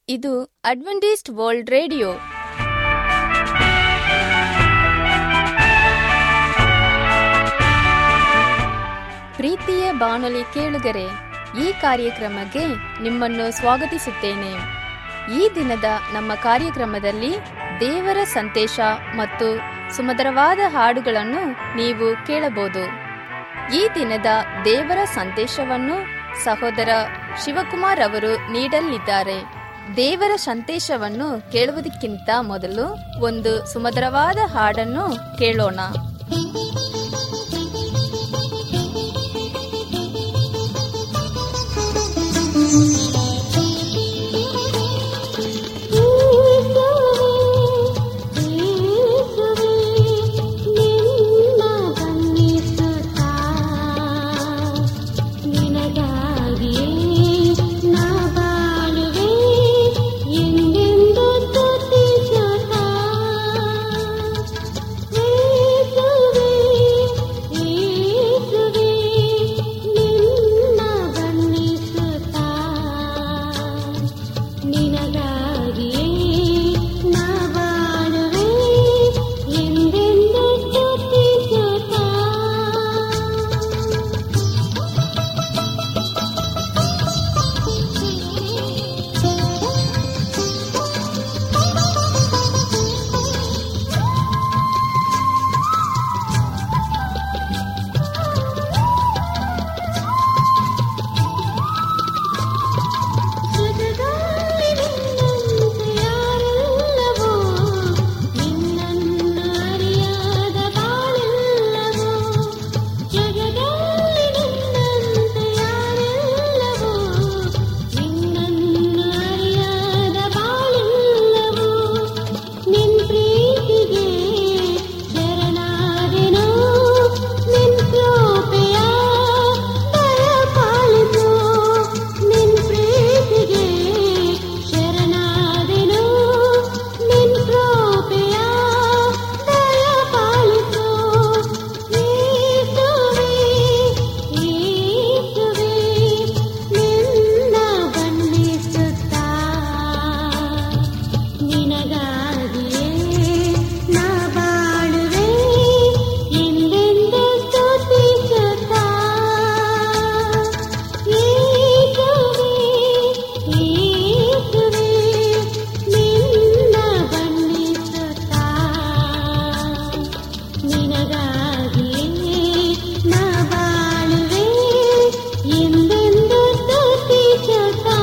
ಇದು Adventist world radio ಪ್ರೀತಿಯ ಬಾನುಲಿ ಕೇಳುಗರೆ ಈ ಕಾರ್ಯಕ್ರಮಕ್ಕೆ ನಿಮ್ಮನ್ನು ಸ್ವಾಗತಿಸುತ್ತೇನೆ ಈ ದಿನದ ನಮ್ಮ ಕಾರ್ಯಕ್ರಮದಲ್ಲಿ ದೇವರ ಸಂದೇಶ ಮತ್ತು ಸುಮಧುರವಾದ ಹಾಡುಗಳನ್ನು ನೀವು ಕೇಳಬಹುದು ಈ ದಿನದ ದೇವರ ಸಂದೇಶವನ್ನು ಸಹೋದರ ಶಿವಕುಮಾರ್ ಅವರು ನೀಡಲಿದ್ದಾರೆ ದೇವರ ಸಂದೇಶವನ್ನು ಕೇಳುವುದಕ್ಕಿಂತ ಮೊದಲು ಒಂದು ಸುಮಧುರವಾದ ಹಾಡನ್ನು ಕೇಳೋಣ ನಿನಗಾಗಿಯೇ ನಾ ಬಾಳುವೆ ಎಂದೆಂದು ಸ್ತುತಿಸುತ್ತಾ ಜಗದಲ್ಲಿ ನಿನ್ನಂತೆ ಯಾರಿಲ್ಲವೋ ನಿನ್ನನ್ನು ಅರಿಯಾದ ಬಾಳಿಲ್ಲವೋ ಜಗದಲ್ಲಿ ನಿನ್ನಂತೆ ಯಾರಿಲ್ಲವೋ ನಿನ್ನನ್ನು ಅರಿಯಾದ ಬಾಳಿಲ್ಲವೋ ನಿನ್ ಪ್ರೀತಿಗೆ ಶರಣಾದೆನೋ ನಿನ್ ಕೃಪೆಯ ದಯಪಾಲಿಸು ನಿನ್ ಪ್ರೀತಿಗೆ ಶರಣಾದೆನೋ ನಿನ್ ಕೃಪೆಯ ದಯಪಾಲಿಸು ಯೇಸುವೇ ಯೇಸುವೇ ನಿನ್ನ ಬಣ್ಣಿಸುತ್ತಾ ನಿನಗಾಗಿಯೇ ನಾ ಬಾಳುವೆ ಎಂದೆಂದು ಸ್ತುತಿಸುತ್ತಾ ಯೇಸುವೇ ಯೇಸುವೇ ನಿನ್ನ ಬಣ್ಣಿಸುತ್ತಾ ನಿನಗಾಗಿಯೇ ನಾ ಬಾಳುವೆ ಎಂದೆಂದು ಸ್ತುತಿಸುತ್ತಾ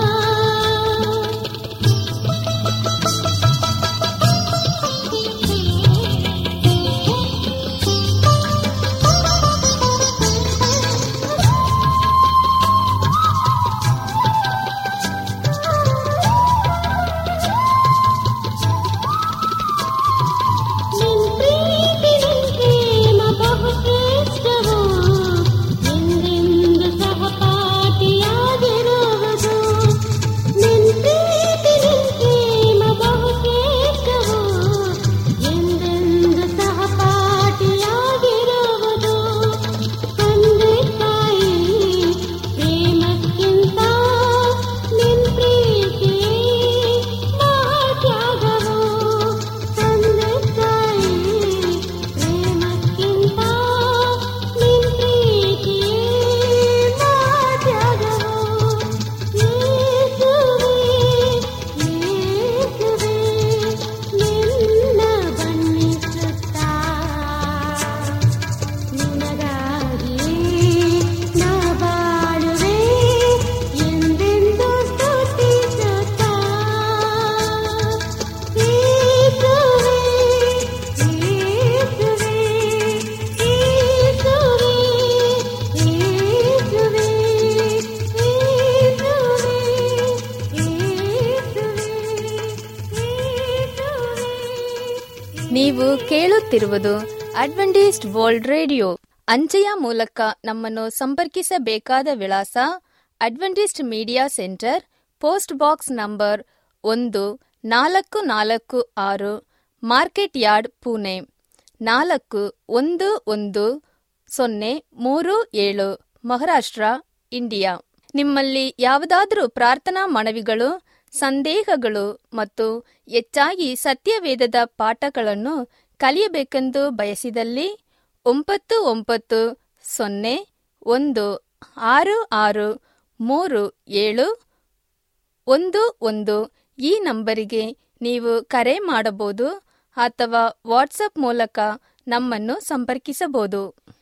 ನಿನ್ ಪ್ರೀತಿ ನಿನ್ ಪ್ರೇಮ ಬಹು ಶ್ರೇಷ್ಠವು ಎಂದೆಂದು ಸಹಪಾಠಿಯಾಗಿರುವುದು ನಿನ್ ಪ್ರೀತಿ ನಿನ್ ಪ್ರೇಮ ಬಹು ಶ್ರೇಷ್ಠವು ಎಂದೆಂದು ಸಹಪಾಠಿಯಾಗಿರುವುದು ತಂದೆ ತಾಯಿ ಪ್ರೇಮಕ್ಕಿಂತ ನಿನ್ ಪ್ರೀತಿಯೇ ಮಹಾತ್ಯಾಗವು ತಂದೆ ತಾಯಿ ಪ್ರೇಮಕ್ಕಿಂತ ನಿನ್ ಪ್ರೀತಿಯೇ ಮಹಾತ್ಯಾಗವು ಯೇಸುವೇ ಯೇಸುವೇ ನಿನ್ನ ಬಣ್ಣಿಸುತ್ತಾ ನಿನಗಾಗಿಯೇ ನಾ ಬಾಳುವೆ ಎಂದೆಂದು ಸ್ತುತಿಸುತ್ತಾ ಯೇಸುವೇ ಯೇಸುವೇ ಯೇಸುವೇ ಯೇಸುವೇ ಯೇಸುವೇ ನೀವು ಕೇಳುತ್ತಿರುವುದು ಅಡ್ವೆಂಟಿಸ್ಟ್ ವರ್ಲ್ಡ್ ರೇಡಿಯೋ ಅಂಚೆಯ ಮೂಲಕ ನಮ್ಮನ್ನು ಸಂಪರ್ಕಿಸಬೇಕಾದ ವಿಳಾಸ Adventist Media Centre post box number ಒಂದು ನಾಲ್ಕು ನಾಲ್ಕು ಆರು ಮಾರ್ಕೆಟ್ ಯಾರ್ಡ್ ಪುಣೆ ನಾಲ್ಕು ಒಂದು ಒಂದು ಸೊನ್ನೆ ಮೂರು ಏಳು ಮಹಾರಾಷ್ಟ್ರ ಇಂಡಿಯಾ ನಿಮ್ಮಲ್ಲಿ ಯಾವುದಾದರೂ ಪ್ರಾರ್ಥನಾ ಮನವಿಗಳು ಸಂದೇಹಗಳು ಮತ್ತು ಹೆಚ್ಚಾಗಿ ಸತ್ಯವೇದದ ಪಾಠಗಳನ್ನು ಕಲಿಯಬೇಕೆಂದು ಬಯಸಿದಲ್ಲಿ ಒಂಬತ್ತು ಒಂಬತ್ತು ಸೊನ್ನೆ ಒಂದು ಆರು ಆರು ಮೂರು ಏಳು ಒಂದು ಒಂದು ಈ ನಂಬರಿಗೆ ನೀವು ಕರೆ ಮಾಡಬಹುದು ಅಥವಾ ವಾಟ್ಸಪ್ ಮೂಲಕ ನಮ್ಮನ್ನು ಸಂಪರ್ಕಿಸಬಹುದು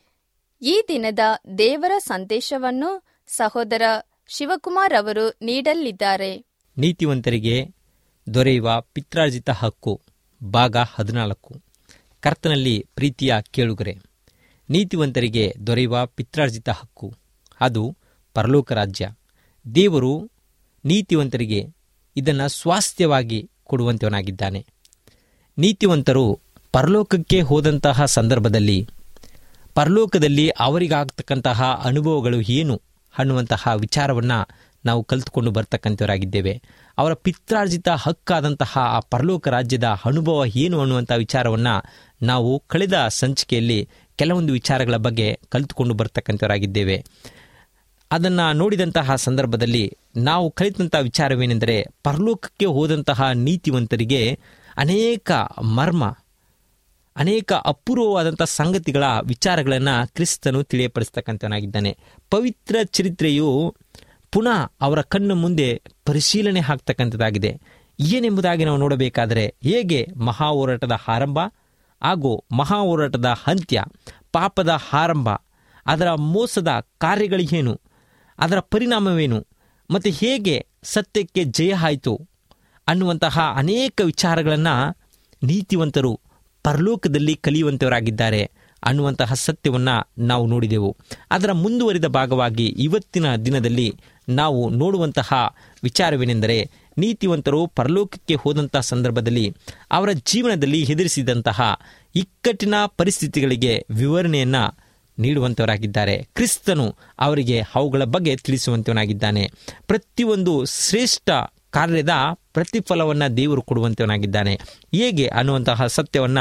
ಈ ದಿನದ ದೇವರ ಸಂದೇಶವನ್ನು ಸಹೋದರ ಶಿವಕುಮಾರ್ ಅವರು ನೀಡಲಿದ್ದಾರೆ ನೀತಿವಂತರಿಗೆ ದೊರೆಯುವ ಪಿತ್ರಾರ್ಜಿತ ಹಕ್ಕು ಭಾಗ ಹದಿನಾಲ್ಕು ಕರ್ತನಲ್ಲಿ ಪ್ರೀತಿಯ ಕೇಳುಗರೆ ನೀತಿವಂತರಿಗೆ ದೊರೆಯುವ ಪಿತ್ರಾರ್ಜಿತ ಹಕ್ಕು ಅದು ಪರಲೋಕ ರಾಜ್ಯ ದೇವರು ನೀತಿವಂತರಿಗೆ ಇದನ್ನು ಸ್ವಾಸ್ಥ್ಯವಾಗಿ ಕೊಡುವಂತವನಾಗಿದ್ದಾನೆ ನೀತಿವಂತರು ಪರಲೋಕಕ್ಕೆ ಹೋದಂತಹ ಸಂದರ್ಭದಲ್ಲಿ ಪರಲೋಕದಲ್ಲಿ ಅವರಿಗಾಗ್ತಕ್ಕಂತಹ ಅನುಭವಗಳು ಏನು ಅನ್ನುವಂತಹ ವಿಚಾರವನ್ನು ನಾವು ಕಲಿತುಕೊಂಡು ಬರ್ತಕ್ಕಂಥವರಾಗಿದ್ದೇವೆ ಅವರ ಪಿತ್ರಾರ್ಜಿತ ಹಕ್ಕಾದಂತಹ ಆ ಪರಲೋಕ ರಾಜ್ಯದ ಅನುಭವ ಏನು ಅನ್ನುವಂಥ ವಿಚಾರವನ್ನು ನಾವು ಕಳೆದ ಸಂಚಿಕೆಯಲ್ಲಿ ಕೆಲವೊಂದು ವಿಚಾರಗಳ ಬಗ್ಗೆ ಕಲಿತುಕೊಂಡು ಬರ್ತಕ್ಕಂಥವರಾಗಿದ್ದೇವೆ ಅದನ್ನು ನೋಡಿದಂತಹ ಸಂದರ್ಭದಲ್ಲಿ ನಾವು ಕಲಿತಂಥ ವಿಚಾರವೇನೆಂದರೆ ಪರಲೋಕಕ್ಕೆ ಹೋದಂತಹ ನೀತಿವಂತರಿಗೆ ಅನೇಕ ಮರ್ಮ ಅನೇಕ ಅಪೂರ್ವವಾದಂಥ ಸಂಗತಿಗಳ ವಿಚಾರಗಳನ್ನು ಕ್ರಿಸ್ತನು ತಿಳಿಯಪಡಿಸ್ತಕ್ಕಂಥವನಾಗಿದ್ದಾನೆ ಪವಿತ್ರ ಚರಿತ್ರೆಯು ಪುನಃ ಅವರ ಕಣ್ಣು ಮುಂದೆ ಪರಿಶೀಲನೆ ಆಗ್ತಕ್ಕಂಥದ್ದಾಗಿದೆ ಏನೆಂಬುದಾಗಿ ನಾವು ನೋಡಬೇಕಾದರೆ ಹೇಗೆ ಮಹಾ ಹೋರಾಟದ ಆರಂಭ ಹಾಗೂ ಮಹಾ ಹೋರಾಟದ ಅಂತ್ಯ ಪಾಪದ ಆರಂಭ ಅದರ ಮೋಸದ ಕಾರ್ಯಗಳೇನು ಅದರ ಪರಿಣಾಮವೇನು ಮತ್ತು ಹೇಗೆ ಸತ್ಯಕ್ಕೆ ಜಯ ಆಯಿತು ಅನ್ನುವಂತಹ ಅನೇಕ ವಿಚಾರಗಳನ್ನು ನೀತಿವಂತರು ಪರಲೋಕದಲ್ಲಿ ಕಲಿಯುವಂಥವರಾಗಿದ್ದಾರೆ ಅನ್ನುವಂತಹ ಸತ್ಯವನ್ನು ನಾವು ನೋಡಿದೆವು ಅದರ ಮುಂದುವರಿದ ಭಾಗವಾಗಿ ಇವತ್ತಿನ ದಿನದಲ್ಲಿ ನಾವು ನೋಡುವಂತಹ ವಿಚಾರವೇನೆಂದರೆ ನೀತಿವಂತರು ಪರಲೋಕಕ್ಕೆ ಹೋದಂತಹ ಸಂದರ್ಭದಲ್ಲಿ ಅವರ ಜೀವನದಲ್ಲಿ ಎದುರಿಸಿದಂತಹ ಇಕ್ಕಟ್ಟಿನ ಪರಿಸ್ಥಿತಿಗಳಿಗೆ ವಿವರಣೆಯನ್ನು ನೀಡುವಂಥವರಾಗಿದ್ದಾರೆ ಕ್ರಿಸ್ತನು ಅವರಿಗೆ ಅವುಗಳ ಬಗ್ಗೆ ತಿಳಿಸುವಂತವನಾಗಿದ್ದಾನೆ ಪ್ರತಿಯೊಂದು ಶ್ರೇಷ್ಠ ಕಾರ್ಯದ ಪ್ರತಿಫಲವನ್ನು ದೇವರು ಕೊಡುವಂತವನಾಗಿದ್ದಾನೆ ಹೇಗೆ ಅನ್ನುವಂತಹ ಸತ್ಯವನ್ನು